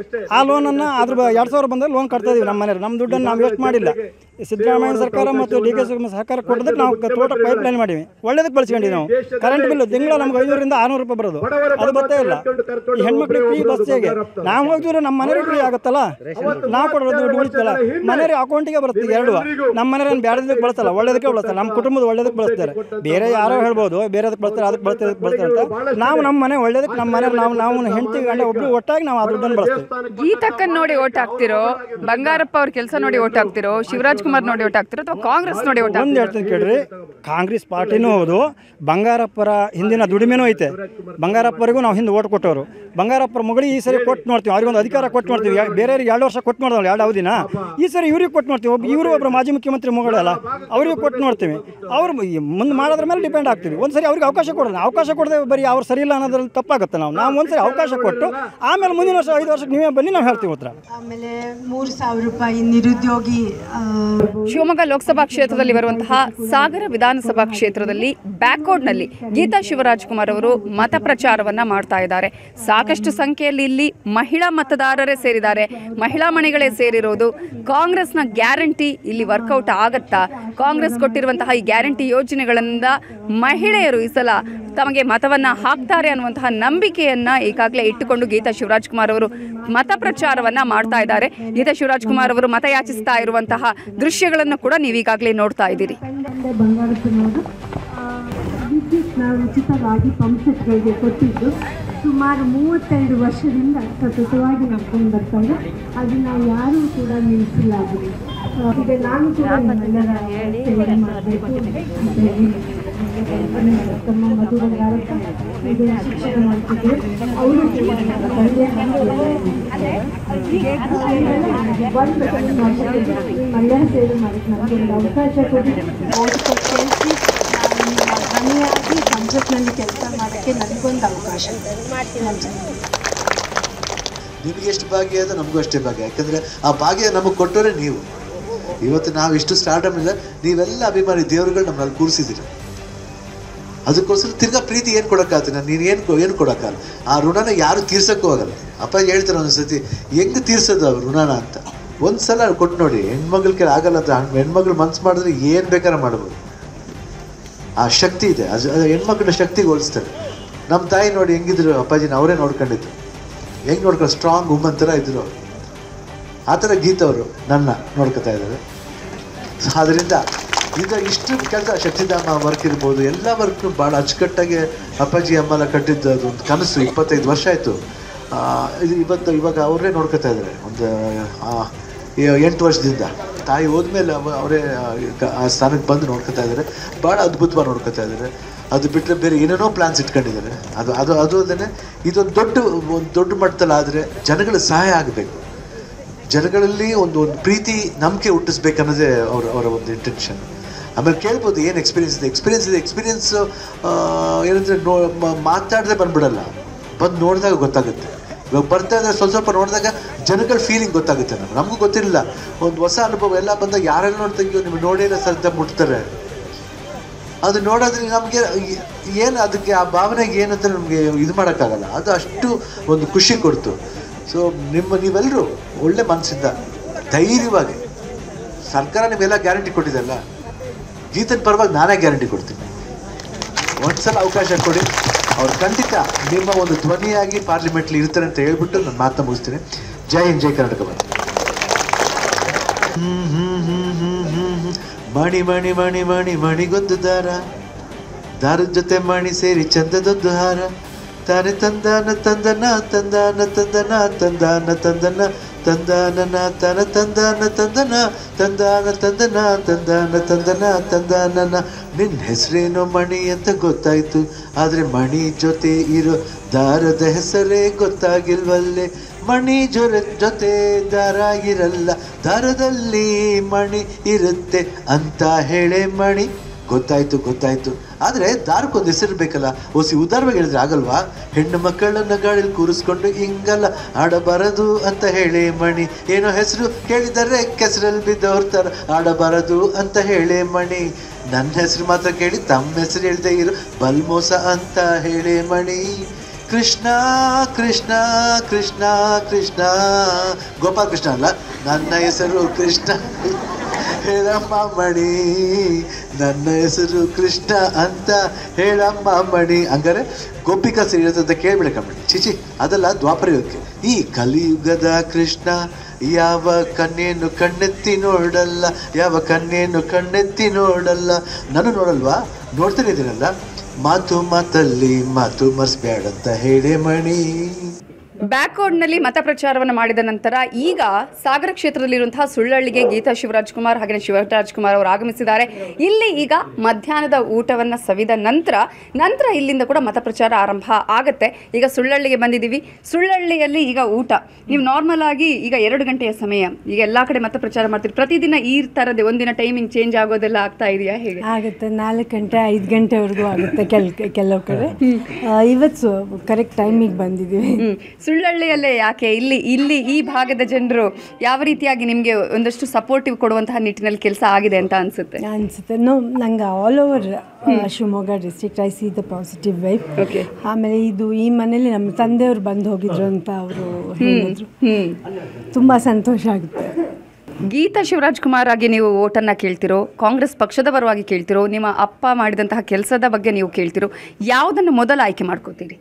ಆ ಲೋನನ್ನು ಅದ್ರ ಬ- ಎರಡು ಸಾವಿರ ಬಂದಾಗ ಲೋನ್ ಕಟ್ತಾ ಇದೀವಿ ನಮ್ಮ ಮನೆಯವ್ರು ನಮ್ಮ ದುಡ್ಡನ್ನು ನಾವು ವೇಸ್ಟ್ ಮಾಡಿಲ್ಲ ಸಿದ್ದರಾಮಯ್ಯ ಸರ್ಕಾರ ಮತ್ತು ಡಿ ಕೆ ಶಿವಕುಮಾರ್ ಸರ್ಕಾರ ಕೊಟ್ಟದಕ್ಕೆ ನಾವು ತೋಟಕ್ಕೆ ಪೈಪ್ ಲೈನ್ ಮಾಡೀವಿ ಒಳ್ಳೇದಕ್ಕೆ ಬಳಸ್ಕೊಂಡಿವಿ ನಾವು ಕರೆಂಟ್ ಬಿಲ್ ತಿಂಗಳ ನಮ್ಗೆ ಐನೂರಿಂದ ಆರುನೂರು ರೂಪಾಯಿ ಬರೋದು ಅದು ಗೊತ್ತೇ ಇಲ್ಲ ಈ ಹೆಣ್ಮಕ್ಳಿಗೆ ಫ್ರೀ ಬಸ್ಸಿಗೆ ನಾವು ಹೋಗಿದ್ರೆ ನಮ್ಮ ಮನೆಯವ್ರಿಗೆ ಫ್ರೀ ಆಗುತ್ತಲ್ಲ ನಾವು ಕೊಡೋದು ದುಡ್ಡು ಉಳಿತಲ್ಲ ಮನೆಯವ್ರ ಅಕೌಂಟಿಗೆ ಬರುತ್ತೆ ಈಗ ಎರಡು ನಮ್ಮ ಮನೆಯವ್ರನ್ನ ಬ್ಯಾಡದಕ್ಕೆ ಬಳಸಲ್ಲ ಒಳ್ಳೇದಕ್ಕೆ ಬಳಸ್ತಾರೆ ನಮ್ಮ ಕುಟುಂಬದ ಒಳ್ಳೇದಕ್ಕೆ ಬಳಸ್ತಾರೆ ಬೇರೆ ಯಾರೋ ಹೇಳ್ಬೋದು ಬೇರೆ ಅದಕ್ಕೆ ಬಳಸ್ತಾರೆ ಅದಕ್ಕೆ ಬಳಸ್ತಾರೆ ಇದಕ್ಕೆ ಬಳಸ್ತಾರೆ ಅಂತ ನಾವು ನಮ್ಮ ಮನೆ ಒಳ್ಳೇದಕ್ಕೆ ನಮ್ಮ ಮನೆ ನಾವು ನಾವು ಹೆಂಡತಿ ಗಂಡ ಒಬ್ರು ಒಟ್ಟಾಗಿ ನಾವು ಆ ದುಡ್ಡನ್ನು ಬಳಸ್ತೀವಿ ಗೀತಕ್ಕನ್ ನೋಡಿ ಓಟ್ ಹಾಕ್ತಿರೋ ಬಂಗಾರಪ್ಪ ಅವ್ರ ಕೆಲಸ ನೋಡಿ ಓಟ್ ಹಾಕ್ತಿರೋ ಶಿವರಾಜ್ ಕುಮಾರ್ ನೋಡಿ ಓಟ್ ಹಾಕ್ತಿರೋ ಅಥವಾ ಕಾಂಗ್ರೆಸ್ ನೋಡಿ ಓಟ್ ಒಂದು ಹೇಳ್ತೀನಿ ಕೇಳ್ರಿ ಕಾಂಗ್ರೆಸ್ ಪಾರ್ಟಿನೂ ಹೌದು ಬಂಗಾರಪ್ಪರ ಹಿಂದಿನ ದುಡಿಮೆನೂ ಐತೆ ಬಂಗಾರಪ್ಪರಿಗೂ ನಾವು ಹಿಂದೆ ಓಟ್ ಕೊಟ್ಟವರು ಬಂಗಾರಪ್ಪರ ಮಗಳಿಗೆ ಈ ಸರಿ ಕೊಟ್ಟು ನೋಡ್ತೀವಿ ಅವ್ರಿಗೊಂದು ಅಧಿಕಾರ ಕೊಟ್ಟು ನೋಡ್ತೀವಿ ಯಾ- ಬೇರೆಯವ್ರಿಗೆ ಎರಡು ವರ್ಷ ಕೊಟ್ಟು ನೋಡಿದ್ವಿ ಎರಡು ಅವಧಿನ ಈ ಸರಿ ಇವ್ರಿಗೆ ಕೊಟ್ಟು ನೋಡ್ತೀವಿ ಒಬ್ಬ ಇವರು ಒಬ್ಬರು ಮಾಜಿ ಮುಖ್ಯಮಂತ್ರಿ ಮಗಳಲ್ಲ ಅವ್ರಿಗೆ ಕೊಟ್ಟು ನೋಡ್ತೀವಿ ಅವ್ರು ಮುಂದೆ ಮಾಡೋದ್ರ ಮೇಲೆ ಡಿಪೆಂಡ್ ಆಗ್ತೀವಿ ಒಂದು ಸರಿ ಅವ್ರಿಗೆ ಅವಕಾಶ ಕೊಡೋಣ ಅವಕಾಶ ಕೊಡದೆ ಬರೀ ಅವ್ರು ಸರಿ ಇಲ್ಲ ಅನ್ನೋದ್ರಲ್ಲಿ ತಪ್ಪಾಗುತ್ತೆ ನಾವು ನಾವು ಒಂದು ಸರಿ ಅವಕಾಶ ಕೊಟ್ಟು ಆಮೇಲೆ ಮುಂದಿನ ವರ್ಷ ಐದು ವರ್ಷಕ್ಕೆ ನೀವೇ ಬನ್ನಿ ನಾವು ಹೇಳ್ತೀವಿ ಉತ್ತರ ಆಮೇಲೆ ಮೂರು ಸಾವಿರ ರೂಪಾಯಿ ನಿರುದ್ಯೋಗಿ ಆ, ಶಿವಮೊಗ್ಗ ಲೋಕಸಭಾ ಕ್ಷೇತ್ರದಲ್ಲಿ ಬರುವಂತಹ ಸಾಗರ ವಿಧಾನಸಭಾ ಕ್ಷೇತ್ರದಲ್ಲಿ ಬ್ಯಾಕ್ವರ್ಡ್ನಲ್ಲಿ ಗೀತಾ ಶಿವರಾಜ್ ಕುಮಾರ್ ಅವರು ಮತ ಪ್ರಚಾರವನ್ನ ಮಾಡ್ತಾ ಇದ್ದಾರೆ ಸಾಕಷ್ಟು ಸಂಖ್ಯೆಯಲ್ಲಿ ಇಲ್ಲಿ ಮಹಿಳಾ ಮತದಾರರೇ ಸೇರಿದ್ದಾರೆ ಮಹಿಳಾ ಮನೆಗಳೇ ಸೇರಿರೋದು ಕಾಂಗ್ರೆಸ್ನ ಗ್ಯಾರಂಟಿ ಇಲ್ಲಿ ವರ್ಕೌಟ್ ಆಗತ್ತಾ ಕಾಂಗ್ರೆಸ್ ಕೊಟ್ಟಿರುವಂತಹ ಈ ಗ್ಯಾರಂಟಿ ಯೋಜನೆಗಳಿಂದ ಮಹಿಳೆಯರು ಈ ಸಲ ತಮಗೆ ಮತವನ್ನ ಹಾಕ್ತಾರೆ ಅನ್ನುವಂತಹ ನಂಬಿಕೆಯನ್ನ ಈಗಾಗಲೇ ಇಟ್ಟುಕೊಂಡು ಗೀತಾ ಶಿವರಾಜ್ ಕುಮಾರ್ ಅವರು ಮತ ಪ್ರಚಾರವನ್ನ ಮಾಡ್ತಾ ಇದ್ದಾರೆ ಗೀತಾ ಶಿವರಾಜ್ ಕುಮಾರ್ ಅವರು ಮತ ಯಾಚಿಸ್ತಾ ಇರುವಂತಹ ದೃಶ್ಯಗಳನ್ನು ಕೂಡ ನೀವು ಈಗಾಗಲೇ ನೋಡ್ತಾ ಇದ್ದೀರಿ ಬಂಡೆ ಬಂಗಾರಪ್ಪನವರು ಆ, ವಿದ್ಯುತ್ನ ಉಚಿತವಾಗಿ ಪಂಪ್ಸೆಟ್ಗಳಿಗೆ ಕೊಟ್ಟಿದ್ದು ಸುಮಾರು ಮೂವತ್ತೆರಡು ವರ್ಷದಿಂದ ಸತತವಾಗಿ ನಡ್ಕೊಂಡು ಬರ್ತಾರೆ ಅದನ್ನ ಯಾರೂ ಕೂಡ ನಿಲ್ಲಿಸಲಾಗಿದೆ ಆ, ಈಗ ನಾನು ಕೂಡ ನಿಮ್ಮೆಲ್ಲರ ಸೇವೆ ಮಾಡಬೇಕು ಅಂತ ಹೇಳಿ ತಮ್ಮ ಮಧು ಬಂಗಾರಪ್ಪ ಈಗ ಶಿಕ್ಷಣ ಮಾಡ್ತಿದ್ರು ಅವರು ಕೂಡ ನನ್ನ ತಂದೆ ಒಂದು ಮಹಿಳಾ ಸೇವೆ ಮಾಡಕ್ಕೆ ನನಗೆ ಒಂದು ಅವಕಾಶ ಕೊಡಿ ಓಟ್ ಕೊಟ್ಟು ಕಳಿಸಿ ನಾನು ಧ್ವನಿಯಾಗಿ ಸಂಸತ್ನಲ್ಲಿ ಕೆಲಸ ಮಾಡೋಕ್ಕೆ ನನಗೊಂದು ಅವಕಾಶ ನಿಮಗೆ ಎಷ್ಟು ಭಾಗ್ಯ ಇದೆ ನಮಗೂ ಅಷ್ಟೇ ಭಾಗ್ಯ ಯಾಕಂದರೆ ಆ ಭಾಗ್ಯ ನಮಗೆ ಕೊಟ್ಟೋರೆ ನೀವು ಇವತ್ತು ನಾವು ಇಷ್ಟು ಸ್ಟಾರ್ಟಮ್ ಇಲ್ಲ ನೀವೆಲ್ಲ ಅಭಿಮಾನಿ ದೇವರುಗಳು ನಮ್ಮಲ್ಲಿ ಕೂರಿಸಿದ್ದೀರಿ ಅದಕ್ಕೋಸ್ಕರ ತಿರ್ಗಾ ಪ್ರೀತಿ ಏನು ಕೊಡೋಕ್ಕಾಗ್ತದೆ ನಾನು ನೀನು ಏನು ಏನು ಕೊಡೋಕ್ಕಾಗಲ್ಲ ಆ ಋಣನ ಯಾರು ತೀರ್ಸೋಕ್ಕೂ ಆಗಲ್ಲ ಅಪ್ಪ ಹೇಳ್ತಾರೆ ಒಂದ್ಸತಿ ಹೆಂಗೆ ತೀರ್ಸೋದು ಆ ಋಣನ ಅಂತ ಒಂದು ಸಲ ಕೊಟ್ಟು ನೋಡಿ ಹೆಣ್ಮಗ್ಳ ಕೈ ಆಗಲ್ಲ ಅಂತ ಹೆಣ್ಮಗ್ಳು ಮನ್ಸು ಮಾಡಿದ್ರೆ ಏನು ಬೇಕಾದ್ರೆ ಮಾಡ್ಬೋದು ಆ ಶಕ್ತಿ ಇದೆ ಅದು ಅದು ಹೆಣ್ಮಕ್ಳ ಶಕ್ತಿಗೆ ಹೋಲಿಸ್ತಾರೆ ನಮ್ಮ ತಾಯಿ ನೋಡಿ ಹೆಂಗಿದ್ರು ಅಪ್ಪಾಜಿನ ಅವರೇ ನೋಡ್ಕೊಂಡಿದ್ದು ಹೆಂಗೆ ನೋಡ್ಕೊಂಡು ಸ್ಟ್ರಾಂಗ್ ವುಮನ್ ಥರ ಇದ್ರು ಆ ಥರ ಗೀತವರು ನನ್ನ ನೋಡ್ಕೊತಾ ಇದ್ದಾರೆ ಆದ್ದರಿಂದ ಈಗ ಇಷ್ಟು ಕೆಲಸ ಶಕ್ತಿಧಾಮ ವರ್ಕ್ ಇರ್ಬೋದು ಎಲ್ಲ ವರ್ಕ್ನು ಭಾಳ ಅಚ್ಚುಕಟ್ಟಾಗಿ ಅಪ್ಪಾಜಿ ಅಮ್ಮೆಲ್ಲ ಕಟ್ಟಿದ್ದು ಅದು ಒಂದು ಕನಸು ಇಪ್ಪತ್ತೈದು ವರ್ಷ ಆಯಿತು ಇದು ಇವತ್ತು ಇವಾಗ ಅವರೇ ನೋಡ್ಕೊತಾ ಇದ್ದಾರೆ ಒಂದು ಆ, ಈ ಎಂಟು ವರ್ಷದಿಂದ ತಾಯಿ ಹೋದ್ಮೇಲೆ ಅವ ಅವರೇ ಆ ಸ್ಥಾನಕ್ಕೆ ಬಂದು ನೋಡ್ಕೊತಾ ಇದ್ದಾರೆ ಭಾಳ ಅದ್ಭುತವಾಗಿ ನೋಡ್ಕೊತಾ ಇದ್ದಾರೆ ಅದು ಬಿಟ್ಟರೆ ಬೇರೆ ಏನೇನೋ ಪ್ಲಾನ್ಸ್ ಇಟ್ಕೊಂಡಿದ್ದಾರೆ ಅದು ಅದು ಅದು ಅಲ್ಲದೆ ಇದೊಂದು ದೊಡ್ಡ ಒಂದು ದೊಡ್ಡ ಮಟ್ಟದಲ್ಲಿ ಆದರೆ ಜನಗಳ ಸಹಾಯ ಆಗಬೇಕು ಜನಗಳಲ್ಲಿ ಒಂದು ಒಂದು ಪ್ರೀತಿ ನಂಬಿಕೆ ಹುಟ್ಟಿಸ್ಬೇಕನ್ನೋದೇ ಅವರ ಅವರ ಒಂದು ಇಂಟೆನ್ಷನ್ ಆಮೇಲೆ ಕೇಳ್ಬೋದು ಏನು ಎಕ್ಸ್ಪೀರಿಯನ್ಸ್ ಇದೆ ಎಕ್ಸ್ಪೀರಿಯನ್ಸ್ ಇದೆ ಎಕ್ಸ್ಪೀರಿಯನ್ಸ್ ಏನಂದರೆ ನೋ ಮ- ಮಾತಾಡದೆ ಬಂದ್ಬಿಡಲ್ಲ ಬಂದು ನೋಡಿದಾಗ ಗೊತ್ತಾಗುತ್ತೆ ಇವಾಗ ಬರ್ತಾ ಇದ್ರೆ ಸ್ವಲ್ಪ ಸ್ವಲ್ಪ ನೋಡಿದಾಗ ಜನಗಳ ಫೀಲಿಂಗ್ ಗೊತ್ತಾಗುತ್ತೆ ನಮ್ಗೆ ನಮಗೂ ಗೊತ್ತಿರಲಿಲ್ಲ ಒಂದು ಹೊಸ ಅನುಭವ ಎಲ್ಲ ಬಂದಾಗ ಯಾರೆಲ್ಲ ನೋಡ್ತಾ ಅಯ್ಯೋ ನಿಮ್ಗೆ ನೋಡಿಲ್ಲ ಸದ್ದ ಮುಟ್ತಾರೆ ಅದು ನೋಡೋದ್ರೆ ನಮಗೆ ಏನು ಅದಕ್ಕೆ ಆ ಭಾವನೆಗೆ ಏನಂತ ನಮಗೆ ಇದು ಮಾಡೋಕ್ಕಾಗಲ್ಲ ಅದು ಅಷ್ಟು ಒಂದು ಖುಷಿ ಕೊಡ್ತು ಸೊ ನಿಮ್ಮ ನೀವೆಲ್ಲರೂ ಒಳ್ಳೆ ಮನಸ್ಸಿಂದ ಧೈರ್ಯವಾಗಿ ಸರ್ಕಾರ ನಿಮ್ಮೆಲ್ಲ ಗ್ಯಾರಂಟಿ ಕೊಟ್ಟಿದೆಲ್ಲ ಗೀತನ ಪರವಾಗಿ ನಾನೇ ಗ್ಯಾರಂಟಿ ಕೊಡ್ತೀನಿ ಒಂದ್ಸಲ ಅವಕಾಶ ಕೊಡಿ ಅವ್ರು ಖಂಡಿತ ನಿಮ್ಮ ಒಂದು ಧ್ವನಿಯಾಗಿ ಪಾರ್ಲಿಮೆಂಟ್ಲಿ ಇರ್ತಾರೆ ಅಂತ ಹೇಳ್ಬಿಟ್ಟು ನಾನು ಮಾತನ್ನ ಮುಗಿಸ್ತೀನಿ ಜೈ ಹಿಂದ್ ಜೈ ಕರ್ನಾಟಕ ಬಂದು ಹ್ಮ್ ಹ್ಮ್ ಹ್ಮ್ ಹ್ಮ್ ಹ್ಮ್ ಹ್ಮ್. ಮಣಿ ಮಣಿ ಮಣಿ ಮಣಿ ಮಣಿಗೊಂದು ದಾರ ದಾರದ ಜೊತೆ ಮಣಿ ಸೇರಿ ಚಂದದೊಂದು ಹಾರ ತಾನೆ ತಂದಾನ ತಂದನ ತಂದಾನ ತಂದನ ತಂದಾನ ತಂದನ ತಂದಾನನ ತನ ತಂದಾನ ತಂದನ ತಂದಾನ ತಂದನ ತಂದಾನ ತಂದನ ತಂದಾನನ ನಿನ್ನ ಹೆಸರೇನೋ ಮಣಿ ಅಂತ ಗೊತ್ತಾಯ್ತು ಆದ್ರೆ ಮಣಿ ಜೊತೆ ಇರೋ ದಾರದ ಹೆಸರೇ ಗೊತ್ತಾಗಿಲ್ವಲ್ಲೇ ಮಣಿ ಜೊರೆ ಜೊತೆ ದಾರ ಇರಲ್ಲ ದಾರದಲ್ಲಿ ಮಣಿ ಇರುತ್ತೆ ಅಂತ ಹೇಳೆ ಮಣಿ ಗೊತ್ತಾಯ್ತು ಗೊತ್ತಾಯ್ತು ಆದ್ರೆ ದಾರಕ್ಕೊಂದು ಹೆಸರು ಬೇಕಲ್ಲ ಓಸಿ ಉದಾರವಾಗಿ ಹೇಳಿದ್ರೆ ಆಗಲ್ವಾ ಹೆಣ್ಣು ಮಕ್ಕಳನ್ನ ಗಾಳಿಲಿ ಕೂರಿಸ್ಕೊಂಡು ಹಿಂಗಲ್ಲ ಆಡಬಾರದು ಅಂತ ಹೇಳಿ ಮಣಿ ಏನೋ ಹೆಸರು ಕೇಳಿದರೆ ಕೆಸರಲ್ಲಿ ಬಿದ್ದೋರ್ತಾರ ಆಡಬಾರದು ಅಂತ ಹೇಳಿ ಮಣಿ ನನ್ನ ಹೆಸರು ಮಾತ್ರ ಕೇಳಿ ತಮ್ಮ ಹೆಸರು ಹೇಳ್ದೆ ಇರು ಬಲ್ಮೋಸ ಅಂತ ಹೇಳಿ ಮಣಿ ಕೃಷ್ಣ ಕೃಷ್ಣ ಕೃಷ್ಣ ಕೃಷ್ಣ ಗೋಪಾಲ್ ಕೃಷ್ಣ ಅಲ್ಲ ನನ್ನ ಹೆಸರು ಕೃಷ್ಣ ಹೇಳಮ್ಮ ಮಣಿ ನನ್ನ ಹೆಸರು ಕೃಷ್ಣ ಅಂತ ಹೇಳಮ್ಮ ಮಣಿ ಹಂಗಾರೆ ಗೋಪಿಕಾ ಸೀರಿಯಸ್ ಅಂತ ಕೇಳ್ಬೇಡ ಕಮ್ಮಿ ಚಿಚಿ ಅದಲ್ಲ ದ್ವಾಪರ ಯುಗಕ್ಕೆ ಈ ಕಲಿಯುಗದ ಕೃಷ್ಣ ಯಾವ ಕಣ್ಣೇನು ಕಣ್ಣೆತ್ತಿ ನೋಡಲ್ಲ ಯಾವ ಕಣ್ಣೇನು ಕಣ್ಣೆತ್ತಿ ನೋಡಲ್ಲ ನಾನು ನೋಡಲ್ವಾ ನೋಡ್ತಾನೆ ಇದ್ದೀನಲ್ಲ ಮಾತು ಮಾತಲ್ಲಿ ಮಾತು ಮರ್ಸ್ಬ್ಯಾಡಂತ ಹೇಳಿ ಮಣಿ ಬ್ಯಾಕ್ವರ್ಡ್ನಲ್ಲಿ ಮತ ಪ್ರಚಾರವನ್ನು ಮಾಡಿದ ನಂತರ ಈಗ ಸಾಗರ ಕ್ಷೇತ್ರದಲ್ಲಿರುವಂತಹ ಸುಳ್ಳಹಳ್ಳಿಗೆ ಗೀತಾ ಶಿವರಾಜ್ ಕುಮಾರ್ ಹಾಗೆ ಶಿವರಾಜ್ ಕುಮಾರ್ ಅವರು ಆಗಮಿಸಿದ್ದಾರೆ ಇಲ್ಲಿ ಈಗ ಮಧ್ಯಾಹ್ನದ ಊಟವನ್ನು ಸವಿದ ನಂತರ ನಂತರ ಇಲ್ಲಿಂದ ಕೂಡ ಮತ ಪ್ರಚಾರ ಆರಂಭ ಆಗುತ್ತೆ ಈಗ ಸುಳ್ಳಹಳ್ಳಿಗೆ ಬಂದಿದ್ದೀವಿ ಸುಳ್ಳಹಳ್ಳಿಯಲ್ಲಿ ಈಗ ಊಟ ನೀವು ನಾರ್ಮಲ್ ಆಗಿ ಈಗ ಎರಡು ಗಂಟೆಯ ಸಮಯ ಈಗ ಎಲ್ಲ ಕಡೆ ಮತ ಪ್ರಚಾರ ಮಾಡ್ತೀರಿ ಪ್ರತಿದಿನ ಈ ಥರದೇ ಒಂದಿನ ಟೈಮಿಂಗ್ ಚೇಂಜ್ ಆಗೋದೆಲ್ಲ ಆಗ್ತಾ ಇದೆಯಾ ಹೇಗೆ ಆಗುತ್ತೆ ನಾಲ್ಕು ಗಂಟೆ ಐದು ಗಂಟೆವರೆಗೂ ಆಗುತ್ತೆ ಕೆಲ್ ಕೆಲವು ಕಡೆ ಆ, ಇವತ್ತು ಕರೆಕ್ಟ್ ಟೈಮಿಗೆ ಬಂದಿದ್ದೀವಿ ಸುಳ್ಳಹಳ್ಳಿಯಲ್ಲೇ ಯಾಕೆ ಇಲ್ಲಿ ಇಲ್ಲಿ ಈ ಭಾಗದ ಜನರು ಯಾವ ರೀತಿಯಾಗಿ ನಿಮಗೆ ಒಂದಷ್ಟು ಸಪೋರ್ಟಿವ್ ಕೊಡುವಂತಹ ನಿಟ್ಟಿನಲ್ಲಿ ಕೆಲಸ ಆಗಿದೆ ಅಂತ ಅನ್ಸುತ್ತೆ ಅನಿಸುತ್ತೆ ನೋ ನಂಗೆ all over Shivamogga district I see the positive wife okay ಆಮೇಲೆ ಇದು ಈ ಮನೇಲಿ ನಮ್ಮ ತಂದೆಯವರು ಬಂದು ಹೋಗಿದ್ರು ಅಂತ ಅವರು ಹೇಳಿದ್ರು ತುಂಬ ಸಂತೋಷ ಆಗುತ್ತೆ ಗೀತಾ ಶಿವರಾಜ್ ಕುಮಾರ್ ಆಗಿ ನೀವು ಓಟನ್ನು ಕೇಳ್ತಿರೋ ಕಾಂಗ್ರೆಸ್ ಪಕ್ಷದ ಪರವಾಗಿ ಕೇಳ್ತಿರೋ ನಿಮ್ಮ ಅಪ್ಪ ಮಾಡಿದಂತಹ ಕೆಲಸದ ಬಗ್ಗೆ ನೀವು ಕೇಳ್ತಿರೋ ಯಾವುದನ್ನು ಮೊದಲು ಆಯ್ಕೆ ಮಾಡ್ಕೋತೀರಿ